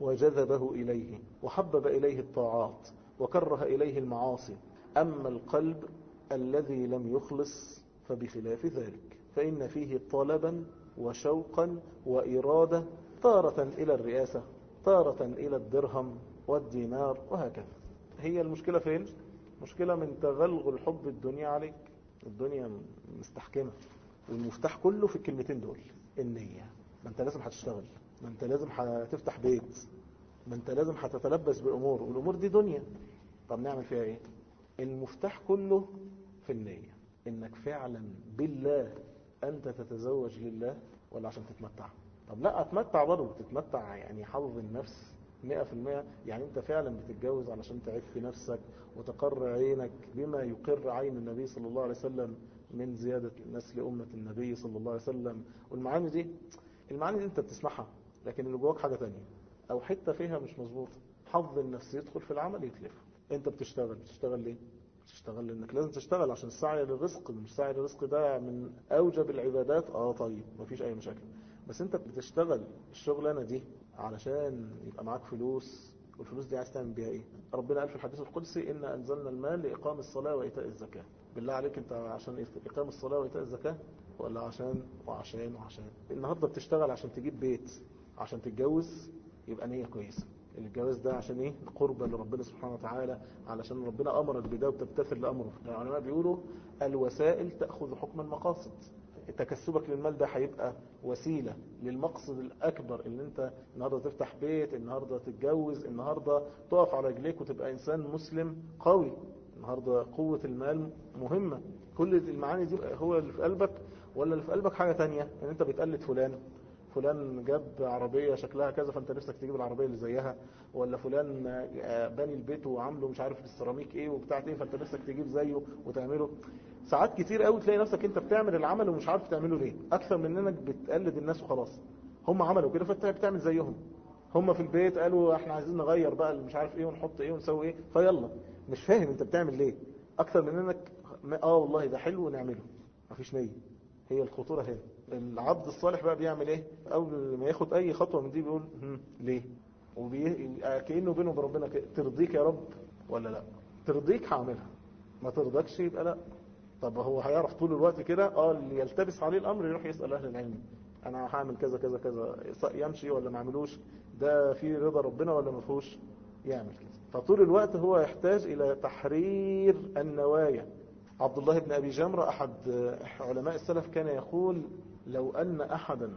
وجذبه اليه وحبب اليه الطاعات وكره اليه المعاصي اما القلب الذي لم يخلص فبخلاف ذلك فان فيه طلبا وشوقا وإرادة تارة إلى الرئاسة تارة إلى الدرهم والدينار وهكذا هي المشكلة فين؟ مشكلة من تغلغل حب الدنيا عليك الدنيا مستحكمة والمفتاح كله في الكلمتين دول النية ما انت لازم هتشتغل ما انت لازم هتفتح بيت ما انت لازم هتتلبس بأمور والأمور دي دنيا طب نعمل فيها ايه المفتاح كله في النية انك فعلا بالله انت تتزوج لله ولا عشان تتمتع طب لا اتمتع برضه تتمتع يعني حظ النفس 100% يعني انت فعلا بتتجوز علشان تعف نفسك وتقر عينك بما يقر عين النبي صلى الله عليه وسلم من زيادة نسل أمة النبي صلى الله عليه وسلم والمعاني دي المعاني دي انت بتسمعها لكن اللي جواك حاجة تانية او حتة فيها مش مظبوطة حظ النفس يدخل في العمل يتلف انت بتشتغل بتشتغل ليه تشتغل لانك لازم تشتغل عشان السعي للرزق مش سعي للرزق ده من اوجب العبادات اه طيب مفيش اي مشاكل بس انت بتشتغل الشغلانه دي علشان يبقى معاك فلوس والفلوس دي عايز تعمل بيها ايه ربنا قال في الحديث القدسي ان انزلنا المال لاقام الصلاه وايتاء الزكاه بالله عليك انت عشان اقام الصلاه وايتاء الزكاه ولا عشان وعشان وعشان النهارده بتشتغل عشان تجيب بيت عشان تتجوز يبقى نيه كويسه الجواز ده عشان ايه قربة لربنا سبحانه وتعالى علشان ربنا امرك بده وبتمتثل لامره العلماء بيقولوا الوسائل تاخذ حكم المقاصد تكسبك للمال ده هيبقى وسيلة للمقصد الأكبر اللي انت النهاردة تفتح بيت النهاردة تتجوز النهاردة تقف على رجليك وتبقى إنسان مسلم قوي النهاردة قوة المال مهمة كل المعاني دي هو اللي في قلبك ولا اللي في قلبك حاجة تانية ان انت بتقلد فلان فلان جاب عربية شكلها كذا فانت نفسك تجيب العربية اللي زيها ولا فلان باني البيت وعامله مش عارف بالسيراميك ايه وبتاعت ايه فانت نفسك تجيب زيه وتعمله ساعات كتير قوي تلاقي نفسك انت بتعمل العمل ومش عارف تعمله ليه اكثر من انك بتقلد الناس وخلاص هم عملوا كده فانت بتعمل زيهم هم في البيت قالوا احنا عايزين نغير بقى مش عارف ايه ونحط ايه ونسوي ايه فيلا مش فاهم انت بتعمل ليه اكثر من انك اه والله ده حلو ونعمله مفيش نيه هي الخطورة هنا العبد الصالح بقى بيعمل ايه اول ما ياخد اي خطوة من دي بيقول ليه وبي... كأنه بينه وبين ربنا ترضيك يا رب ولا لا ترضيك هعملها ما ترضكش يبقى لا طب هو هيعرف طول الوقت كده اه اللي يلتبس عليه الامر يروح يسأل اهل العلم انا هعمل كذا كذا كذا يمشي ولا ما اعملوش ده في رضا ربنا ولا ما فيهوش يعمل كده فطول الوقت هو يحتاج الى تحرير النوايا عبد الله بن أبي جمرة أحد علماء السلف كان يقول لو أن أحدا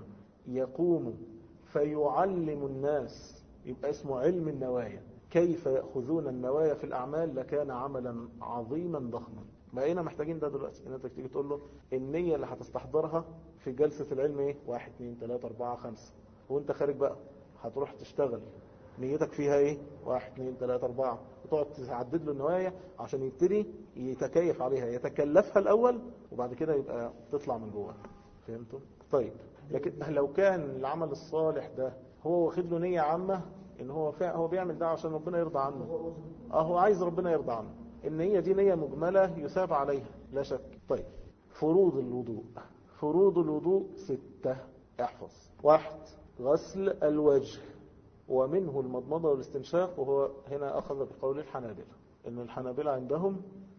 يقوم فيعلم الناس يبقى اسمه علم النوايا كيف يأخذون النوايا في الأعمال لكان عملا عظيما ضخما بقينا محتاجين ده دلوقتي ان انت تيجي تقول له النية اللي هتستحضرها في جلسة العلم ايه واحد اتنين تلاتة اربعة خمسة وانت خارج بقى هتروح تشتغل نيتك فيها ايه واحد اتنين تلاتة اربعة وتقعد تعدد له النوايا عشان يبتدي يتكيف عليها يتكلفها الاول وبعد كده يبقى تطلع من جواها فهمتوا طيب لكن لو كان العمل الصالح ده هو واخد له نية عامة ان هو فع هو بيعمل ده عشان ربنا يرضى عنه اه هو عايز ربنا يرضى عنه ان هي دي نية مجملة يثاب عليها لا شك طيب فروض الوضوء فروض الوضوء ستة احفظ واحد غسل الوجه ومنه المضمضة والاستنشاق وهو هنا أخذ بقول الحنابلة إن الحنابلة عندهم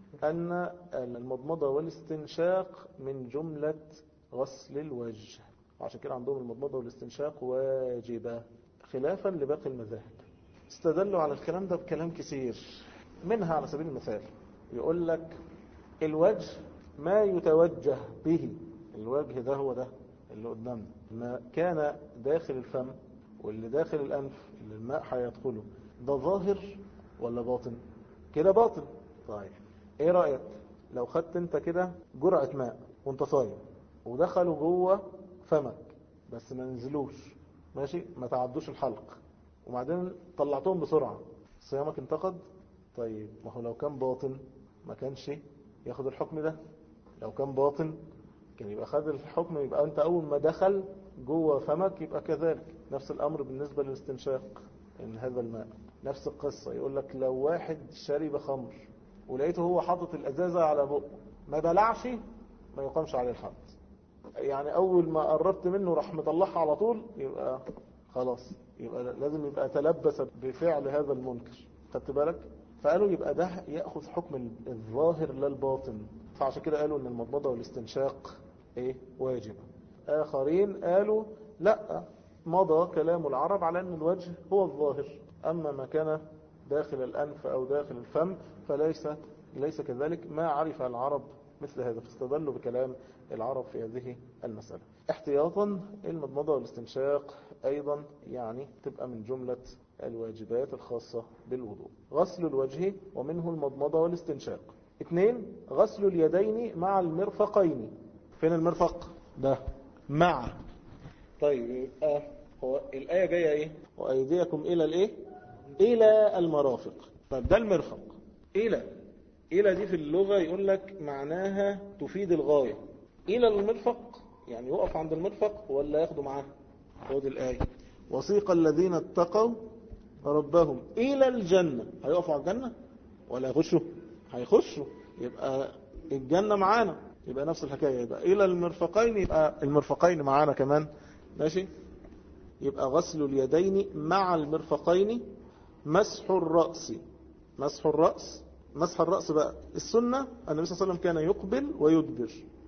أن المضمضة والاستنشاق من جملة غسل الوجه وعشان كده عندهم المضمضة والاستنشاق واجبة خلافا لباقي المذاهب استدلوا على الكلام ده بكلام كثير منها على سبيل المثال يقول لك الوجه ما يتوجه به الوجه ده هو ده اللي قدامنا ما كان داخل الفم واللي داخل الأنف اللي الماء هيدخله ده ظاهر ولا باطن كده باطن طيب ايه رأيك لو خدت انت كده جرعة ماء وانت صايم ودخلوا جوه فمك بس ما نزلوش ماشي ما تعدوش الحلق وبعدين طلعتهم بسرعة صيامك انتقد طيب ما هو لو كان باطن ما كانش ياخد الحكم ده لو كان باطن كان يبقى خد الحكم يبقى انت اول ما دخل جوه فمك يبقى كذلك نفس الامر بالنسبة للاستنشاق ان هذا الماء نفس القصة يقول لك لو واحد شرب خمر ولقيته هو حاطط الازازة على بقه ما بلعش ما يقامش عليه الحد يعني اول ما قربت منه راح مطلعها على طول يبقى خلاص يبقى لازم يبقى تلبس بفعل هذا المنكر خدت بالك فقالوا يبقى ده يأخذ حكم الظاهر لا الباطن فعشان كده قالوا ان المضمضة والاستنشاق ايه واجب اخرين قالوا لا مضى كلام العرب على ان الوجه هو الظاهر اما ما كان داخل الانف او داخل الفم فليس ليس كذلك ما عرف العرب مثل هذا فاستدلوا بكلام العرب في هذه المسألة احتياطا المضمضة والاستنشاق ايضا يعني تبقى من جملة الواجبات الخاصة بالوضوء غسل الوجه ومنه المضمضة والاستنشاق اثنين غسل اليدين مع المرفقين فين المرفق ده مع طيب يبقى هو الآية جاية ايه وأيديكم إلى الايه إلى المرافق طيب ده المرفق إلى إلى دي في اللغة يقول لك معناها تفيد الغاية إلى المرفق يعني يقف عند المرفق ولا ياخده معاه خد الآية وسيق الذين اتقوا ربهم إلى الجنة هيقفوا على الجنة ولا يخشوا هيخشوا يبقى الجنة معانا يبقى نفس الحكاية يبقى إلى المرفقين يبقى المرفقين معانا كمان ماشي يبقى غسل اليدين مع المرفقين مسح الرأس مسح الرأس مسح الرأس بقى السنة النبي صلى الله عليه وسلم كان يقبل ويدبر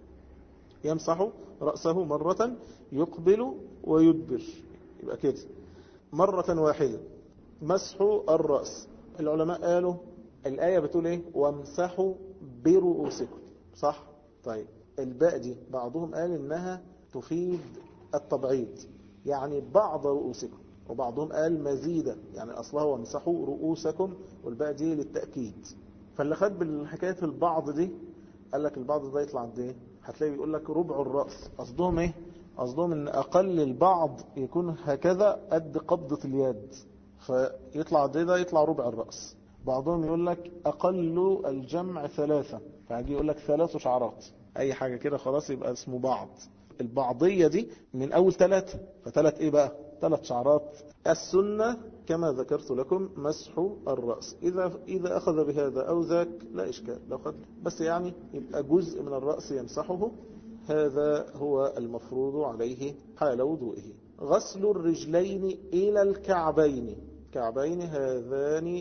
يمسح رأسه مرة يقبل ويدبر يبقى كده مرة واحدة مسح الرأس العلماء قالوا الآية بتقول ايه وامسحوا برؤوسكم صح طيب الباء دي بعضهم قال انها تفيد التبعيض يعني بعض رؤوسكم وبعضهم قال مزيدا يعني اصلها وامسحوا رؤوسكم والباء دي للتأكيد فاللي خد بالحكاية البعض دي قال لك البعض ده يطلع قد ايه هتلاقي بيقول لك ربع الرأس قصدهم ايه قصدهم ان اقل البعض يكون هكذا قد قبضة اليد فيطلع قد ده يطلع ربع الرأس بعضهم يقول لك اقل الجمع ثلاثة فهجي يقول لك ثلاث شعرات اي حاجة كده خلاص يبقى اسمه بعض البعضية دي من اول ثلاثة فثلاث ايه بقى ثلاث شعرات السنة كما ذكرت لكم مسح الرأس إذا, إذا أخذ بهذا أو ذاك لا إشكال لو خد بس يعني يبقى جزء من الرأس يمسحه هذا هو المفروض عليه حال وضوئه غسل الرجلين إلى الكعبين كعبين هذان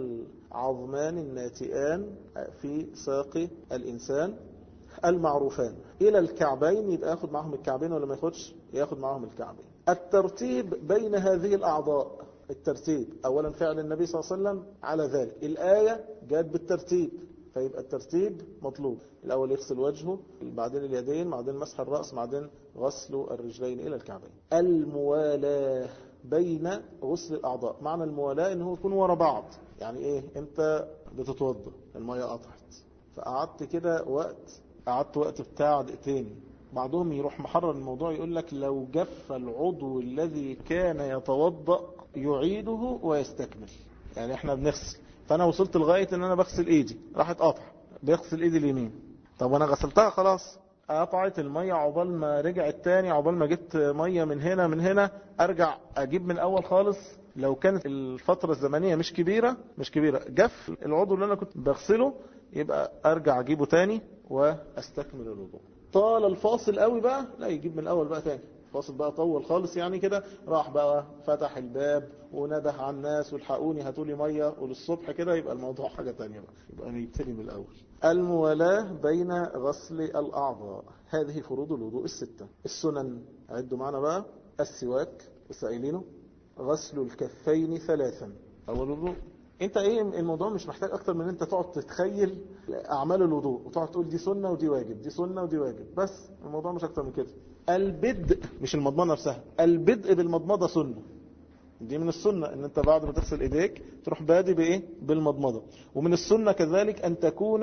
العظمان الناتئان في ساق الإنسان المعروفان إلى الكعبين يبقى ياخد معهم الكعبين ولا ما ياخدش ياخد معهم الكعبين الترتيب بين هذه الأعضاء الترتيب أولا فعل النبي صلى الله عليه وسلم على ذلك الآية جاءت بالترتيب فيبقى الترتيب مطلوب الأول يغسل وجهه بعدين اليدين بعدين مسح الرأس بعدين غسل الرجلين إلى الكعبين الموالاة بين غسل الأعضاء معنى الموالاة أنه يكون ورا بعض يعني إيه أنت بتتوضى المية قطعت فقعدت كده وقت قعدت وقت بتاع دقيقتين بعضهم يروح محرر الموضوع يقول لك لو جف العضو الذي كان يتوضأ يعيده ويستكمل يعني احنا بنغسل فانا وصلت لغاية ان انا بغسل ايدي راحت قطع بيغسل ايدي اليمين طب وانا غسلتها خلاص قطعت المية عقبال ما رجعت تاني عقبال ما جبت مية من هنا من هنا ارجع اجيب من الاول خالص لو كانت الفترة الزمنية مش كبيرة مش كبيرة جف العضو اللي انا كنت بغسله يبقى ارجع اجيبه تاني واستكمل الوضوء طال الفاصل قوي بقى لا يجيب من الاول بقى تاني فاصل بقى طول خالص يعني كده راح بقى فتح الباب ونده على الناس والحقوني هاتولي ميه وللصبح كده يبقى الموضوع حاجة تانية بقى يبقى نبتدي من الاول الموالاة بين غسل الاعضاء هذه فروض الوضوء الستة السنن عدوا معنا بقى السواك السائلينه غسل الكفين ثلاثا اول وضوء انت ايه الموضوع مش محتاج اكتر من انت تقعد تتخيل اعمال الوضوء وتقعد تقول دي سنة ودي واجب دي سنة ودي واجب بس الموضوع مش اكتر من كده البدء مش المضمضة نفسها البدء بالمضمضة سنة دي من السنة ان انت بعد ما تغسل ايديك تروح بادي بايه بالمضمضة ومن السنة كذلك ان تكون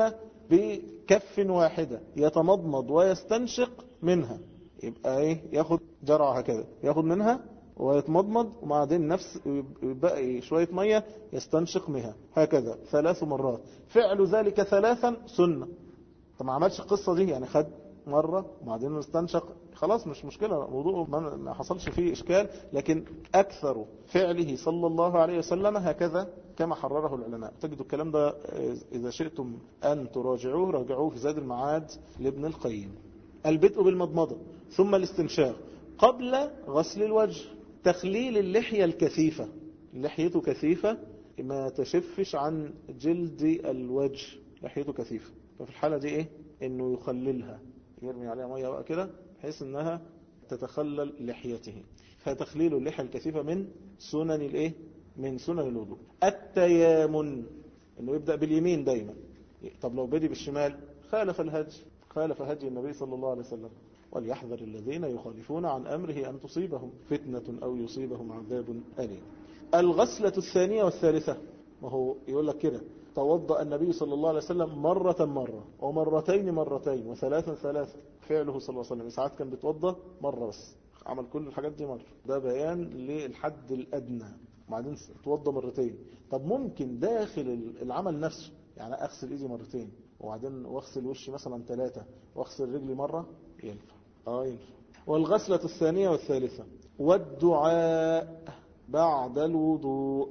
بكف واحدة يتمضمض ويستنشق منها يبقى ايه ياخد جرعة هكذا ياخد منها ويتمضمض وبعدين نفس يبقى شوية مية يستنشق منها هكذا ثلاث مرات فعل ذلك ثلاثا سنة طب ما عملش القصة دي يعني خد مرة وبعدين استنشق خلاص مش مشكلة موضوع ما حصلش فيه إشكال لكن أكثر فعله صلى الله عليه وسلم هكذا كما حرره العلماء تجدوا الكلام ده إذا شئتم أن تراجعوه راجعوه في زاد المعاد لابن القيم البدء بالمضمضة ثم الاستنشاق قبل غسل الوجه تخليل اللحية الكثيفة لحيته كثيفة ما تشفش عن جلد الوجه لحيته كثيفة ففي الحالة دي ايه انه يخللها يرمي عليها مية بقى كده بحيث انها تتخلل لحيته فتخليل اللحية الكثيفة من سنن الايه من سنن الوضوء التيامن انه يبدأ باليمين دايما طب لو بدي بالشمال خالف الهدي خالف هدي النبي صلى الله عليه وسلم وليحذر الذين يخالفون عن أمره أن تصيبهم فتنة أو يصيبهم عذاب أليم الغسلة الثانية والثالثة وهو يقول لك كده توضأ النبي صلى الله عليه وسلم مرة مرة ومرتين مرتين وثلاثا ثلاثا فعله صلى الله عليه وسلم ساعات كان بيتوضأ مرة بس عمل كل الحاجات دي مرة ده بيان للحد الأدنى وبعدين توضأ مرتين طب ممكن داخل العمل نفسه يعني أغسل إيدي مرتين وبعدين واغسل وشي مثلا ثلاثة واغسل رجلي مرة ينفع اه ينفع والغسلة الثانية والثالثة والدعاء بعد الوضوء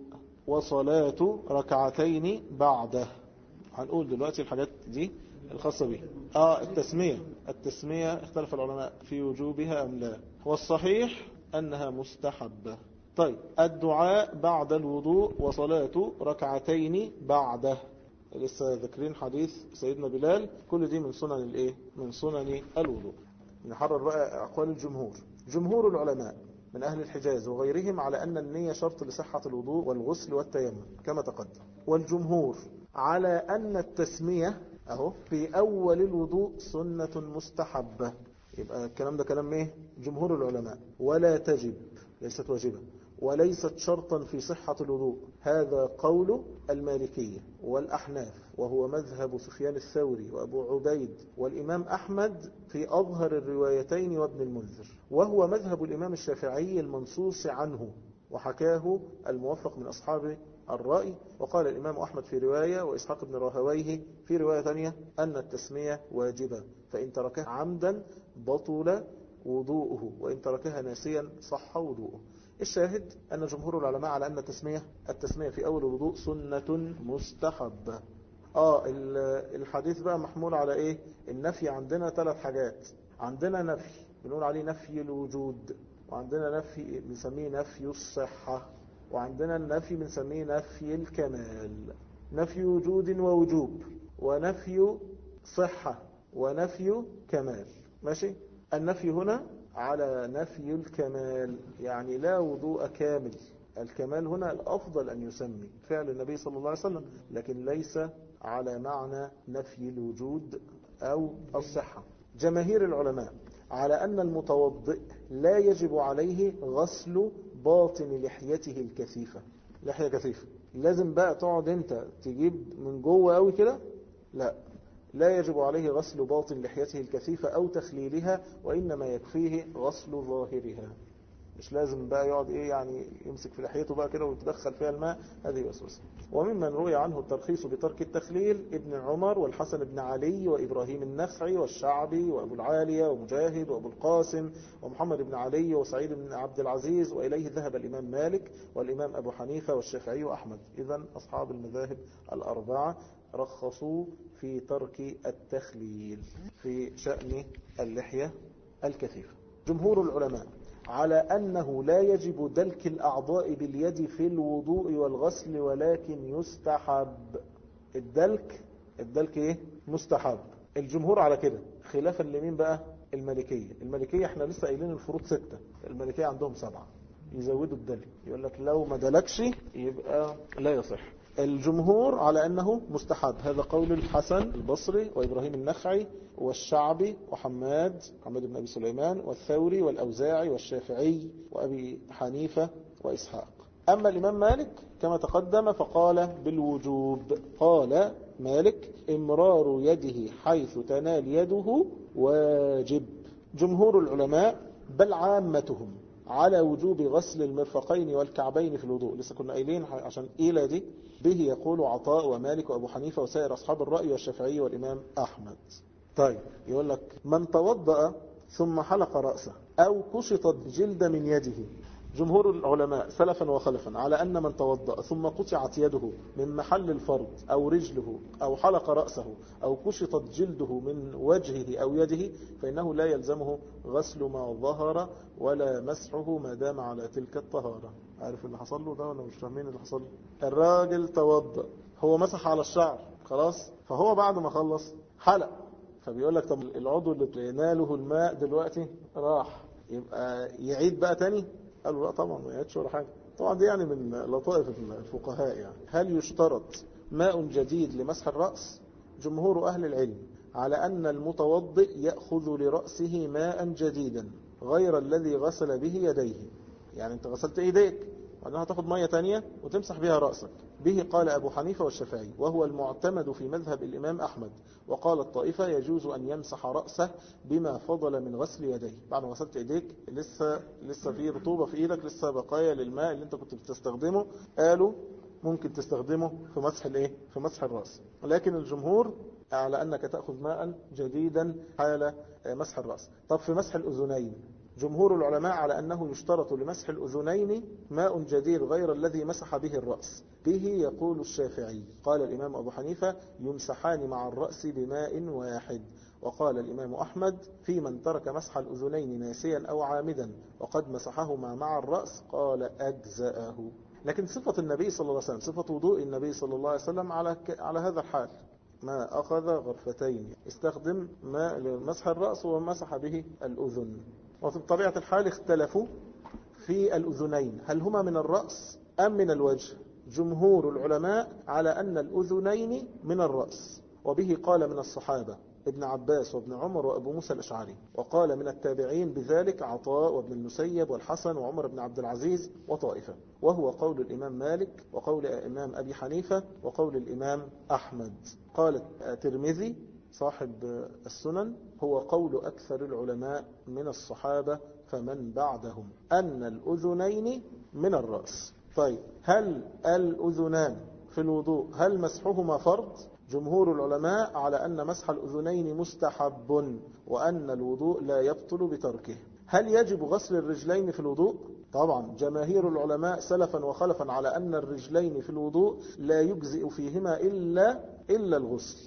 وصلاة ركعتين بعده هنقول دلوقتي الحاجات دي الخاصة به اه التسمية التسمية اختلف العلماء في وجوبها أم لا والصحيح أنها مستحبة طيب الدعاء بعد الوضوء وصلاة ركعتين بعده لسه ذاكرين حديث سيدنا بلال كل دي من سنن الايه من سنن الوضوء نحرر بقى أقوال الجمهور جمهور العلماء من أهل الحجاز وغيرهم على أن النية شرط لصحة الوضوء والغسل والتيمم كما تقدم والجمهور على أن التسمية أهو في أول الوضوء سنة مستحبة يبقى الكلام ده كلام ايه جمهور العلماء ولا تجب ليست واجبة وليست شرطا في صحة الوضوء هذا قول المالكية والأحناف وهو مذهب سفيان الثوري وأبو عبيد والإمام أحمد في أظهر الروايتين وابن المنذر وهو مذهب الإمام الشافعي المنصوص عنه وحكاه الموفق من أصحاب الرأي وقال الإمام أحمد في رواية وإسحاق بن راهويه في رواية ثانية أن التسمية واجبة فإن تركها عمدا بطل وضوءه وإن تركها ناسيا صح وضوءه الشاهد أن جمهور العلماء على أن التسمية التسمية في أول الوضوء سنة مستحبة آه الحديث بقى محمول على إيه النفي عندنا ثلاث حاجات عندنا نفي بنقول عليه نفي الوجود وعندنا نفي بنسميه نفي الصحة وعندنا النفي بنسميه نفي الكمال نفي وجود ووجوب ونفي صحة ونفي كمال ماشي النفي هنا على نفي الكمال يعني لا وضوء كامل الكمال هنا الأفضل أن يسمي فعل النبي صلى الله عليه وسلم لكن ليس على معنى نفي الوجود أو الصحة جماهير العلماء على أن المتوضئ لا يجب عليه غسل باطن لحيته الكثيفة لحية كثيفة لازم بقى تقعد انت تجيب من جوه قوي كده لا لا يجب عليه غسل باطن لحيته الكثيفة أو تخليلها وإنما يكفيه غسل ظاهرها مش لازم بقى يقعد إيه يعني يمسك في لحيته بقى كده ويتدخل فيها الماء هذه وسوسة وممن روي عنه الترخيص بترك التخليل ابن عمر والحسن بن علي وإبراهيم النخعي والشعبي وأبو العالية ومجاهد وأبو القاسم ومحمد بن علي وسعيد بن عبد العزيز وإليه ذهب الإمام مالك والإمام أبو حنيفة والشافعي وأحمد إذا أصحاب المذاهب الأربعة رخصوا في ترك التخليل في شأن اللحية الكثيفة جمهور العلماء على أنه لا يجب دلك الأعضاء باليد في الوضوء والغسل ولكن يستحب الدلك الدلك ايه مستحب الجمهور على كده خلافا لمين بقى الملكية الملكية احنا لسه قايلين الفروض ستة الملكية عندهم سبعة يزودوا الدلك يقول لك لو ما دلكش يبقى لا يصح الجمهور على أنه مستحب هذا قول الحسن البصري وإبراهيم النخعي والشعبي وحماد حماد بن أبي سليمان والثوري والأوزاعي والشافعي وأبي حنيفة وإسحاق أما الإمام مالك كما تقدم فقال بالوجوب قال مالك امرار يده حيث تنال يده واجب جمهور العلماء بل عامتهم على وجوب غسل المرفقين والكعبين في الوضوء لسه كنا قايلين عشان إيلا دي به يقول عطاء ومالك وأبو حنيفة وسائر أصحاب الرأي والشافعي والإمام أحمد طيب يقول لك من توضأ ثم حلق رأسه أو كشطت جلد من يده جمهور العلماء سلفا وخلفا على أن من توضأ ثم قطعت يده من محل الفرض أو رجله أو حلق رأسه أو كشطت جلده من وجهه أو يده فإنه لا يلزمه غسل ما ظهر ولا مسحه ما دام على تلك الطهارة عارف اللي حصل له ده ولا مش فاهمين اللي حصل له الراجل توضأ هو مسح على الشعر خلاص فهو بعد ما خلص حلق فبيقول لك طب العضو اللي ناله الماء دلوقتي راح يبقى يعيد بقى تاني قالوا لا طبعا ما يعيدش ولا حاجة طبعا دي يعني من لطائف الفقهاء يعني هل يشترط ماء جديد لمسح الرأس جمهور أهل العلم على أن المتوضئ يأخذ لرأسه ماء جديدا غير الذي غسل به يديه يعني انت غسلت ايديك وأنها تاخد مية تانية وتمسح بها رأسك به قال أبو حنيفة والشافعي وهو المعتمد في مذهب الإمام أحمد وقال الطائفة يجوز أن يمسح رأسه بما فضل من غسل يديه بعد ما غسلت إيديك لسه, لسه في رطوبة في إيدك لسه بقايا للماء اللي انت كنت بتستخدمه قالوا ممكن تستخدمه في مسح الايه في مسح الرأس لكن الجمهور على أنك تأخذ ماء جديدا حال مسح الرأس طب في مسح الأذنين جمهور العلماء على أنه يشترط لمسح الأذنين ماء جديد غير الذي مسح به الرأس به يقول الشافعي قال الإمام أبو حنيفة يمسحان مع الرأس بماء واحد وقال الإمام أحمد في من ترك مسح الأذنين ناسيا أو عامدا وقد مسحهما مع الرأس قال أجزأه لكن صفة النبي صلى الله عليه وسلم صفة وضوء النبي صلى الله عليه وسلم على على هذا الحال ما أخذ غرفتين استخدم ماء لمسح الرأس ومسح به الأذن وفي طبيعة الحال اختلفوا في الأذنين هل هما من الرأس أم من الوجه جمهور العلماء على أن الأذنين من الرأس وبه قال من الصحابة ابن عباس وابن عمر وأبو موسى الأشعري وقال من التابعين بذلك عطاء وابن المسيب والحسن وعمر بن عبد العزيز وطائفة وهو قول الإمام مالك وقول الإمام أبي حنيفة وقول الإمام أحمد قال الترمذي صاحب السنن هو قول أكثر العلماء من الصحابة فمن بعدهم أن الأذنين من الرأس طيب هل الأذنان في الوضوء هل مسحهما فرض جمهور العلماء على أن مسح الأذنين مستحب وأن الوضوء لا يبطل بتركه هل يجب غسل الرجلين في الوضوء طبعا جماهير العلماء سلفا وخلفا على أن الرجلين في الوضوء لا يجزئ فيهما إلا إلا الغسل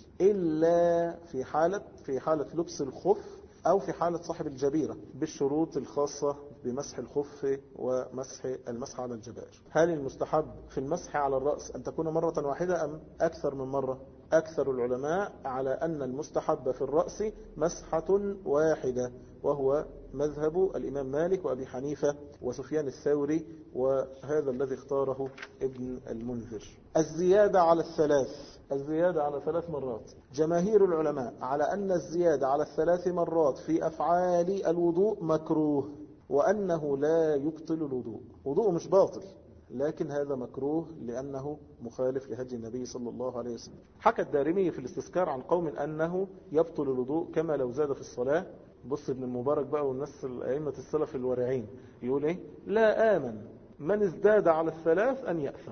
إلا في حالة في حالة لبس الخف أو في حالة صاحب الجبيرة بالشروط الخاصة بمسح الخف ومسح المسح على الجبائر هل المستحب في المسح على الرأس أن تكون مرة واحدة أم أكثر من مرة أكثر العلماء على أن المستحب في الرأس مسحة واحدة وهو مذهب الإمام مالك وأبي حنيفة وسفيان الثوري وهذا الذي اختاره ابن المنذر الزيادة على الثلاث الزيادة على ثلاث مرات جماهير العلماء على أن الزيادة على الثلاث مرات في أفعال الوضوء مكروه وأنه لا يبطل الوضوء وضوء مش باطل لكن هذا مكروه لأنه مخالف لهدي النبي صلى الله عليه وسلم حكى الدارمي في الاستذكار عن قوم أنه يبطل الوضوء كما لو زاد في الصلاة بص ابن المبارك بقى والناس الأئمة السلف الورعين يقول ايه لا آمن من ازداد على الثلاث أن يأثم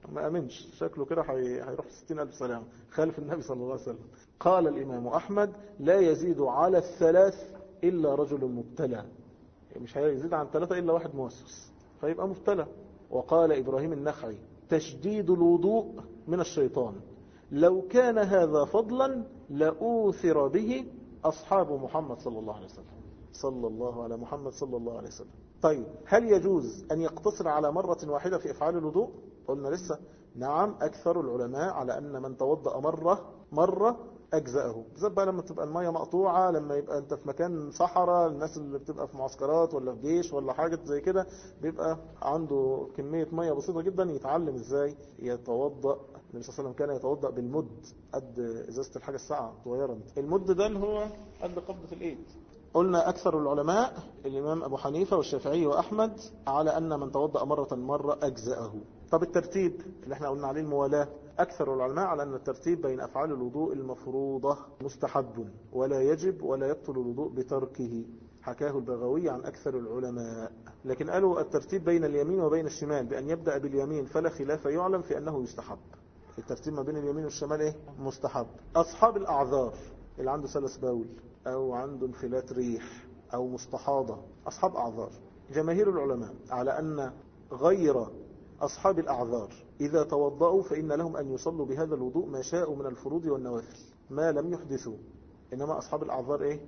ما أمنش شكله كده هي- هيروح ستين ألف سلام خالف النبي صلى الله عليه وسلم قال الإمام أحمد لا يزيد على الثلاث إلا رجل مبتلى مش هيزيد عن ثلاثة إلا واحد موسوس فيبقى مبتلى وقال إبراهيم النخعي تشديد الوضوء من الشيطان لو كان هذا فضلا لأوثر به أصحاب محمد صلى الله عليه وسلم صلى الله على محمد صلى الله عليه وسلم طيب هل يجوز أن يقتصر على مرة واحدة في إفعال الوضوء قلنا لسه نعم أكثر العلماء على أن من توضأ مرة مرة أجزأه بالذات بقى لما تبقى المية مقطوعة لما يبقى أنت في مكان صحراء الناس اللي بتبقى في معسكرات ولا في جيش ولا حاجة زي كده بيبقى عنده كمية مية بسيطة جدا يتعلم إزاي يتوضأ النبي صلى الله عليه وسلم كان يتوضأ بالمد قد إزازة الحاجة الساعة صغيرة المد ده اللي هو قد قبضة الإيد قلنا أكثر العلماء الإمام أبو حنيفة والشافعي وأحمد على أن من توضأ مرة مرة أجزأه طب الترتيب اللي احنا قلنا عليه الموالاة أكثر العلماء على أن الترتيب بين أفعال الوضوء المفروضة مستحب ولا يجب ولا يبطل الوضوء بتركه حكاه البغوي عن أكثر العلماء لكن قالوا الترتيب بين اليمين وبين الشمال بأن يبدأ باليمين فلا خلاف يعلم في أنه يستحب الترتيب ما بين اليمين والشمال ايه مستحب أصحاب الأعذار اللي عنده سلس بول أو عنده انفلات ريح أو مستحاضة أصحاب أعذار جماهير العلماء على أن غير أصحاب الأعذار إذا توضأوا فإن لهم أن يصلوا بهذا الوضوء ما شاءوا من الفروض والنوافل ما لم يحدثوا إنما أصحاب الأعذار إيه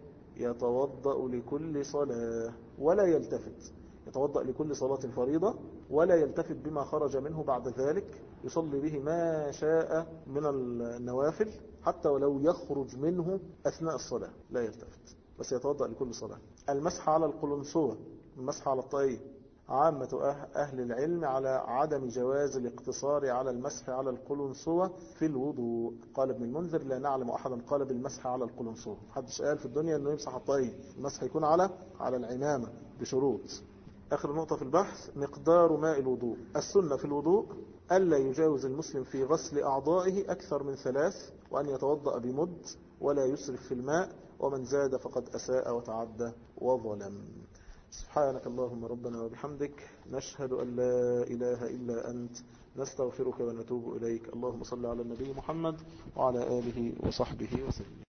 يتوضأ لكل صلاة ولا يلتفت يتوضأ لكل صلاة فريضة ولا يلتفت بما خرج منه بعد ذلك يصلي به ما شاء من النوافل حتى ولو يخرج منه أثناء الصلاة لا يلتفت بس يتوضأ لكل صلاة المسح على القلنسوة المسح على الطائر عامة أه- أهل العلم على عدم جواز الاقتصار على المسح على القلنسوة في الوضوء قال ابن المنذر لا نعلم أحدا قال بالمسح على القلنسوة محدش قال في الدنيا أنه يمسح الطائر المسح يكون على على العمامة بشروط آخر نقطة في البحث مقدار ماء الوضوء السنة في الوضوء ألا يجاوز المسلم في غسل أعضائه أكثر من ثلاث وأن يتوضأ بمد ولا يسرف في الماء ومن زاد فقد أساء وتعدى وظلم سبحانك اللهم ربنا وبحمدك نشهد أن لا إله إلا أنت نستغفرك ونتوب إليك اللهم صل على النبي محمد وعلى آله وصحبه وسلم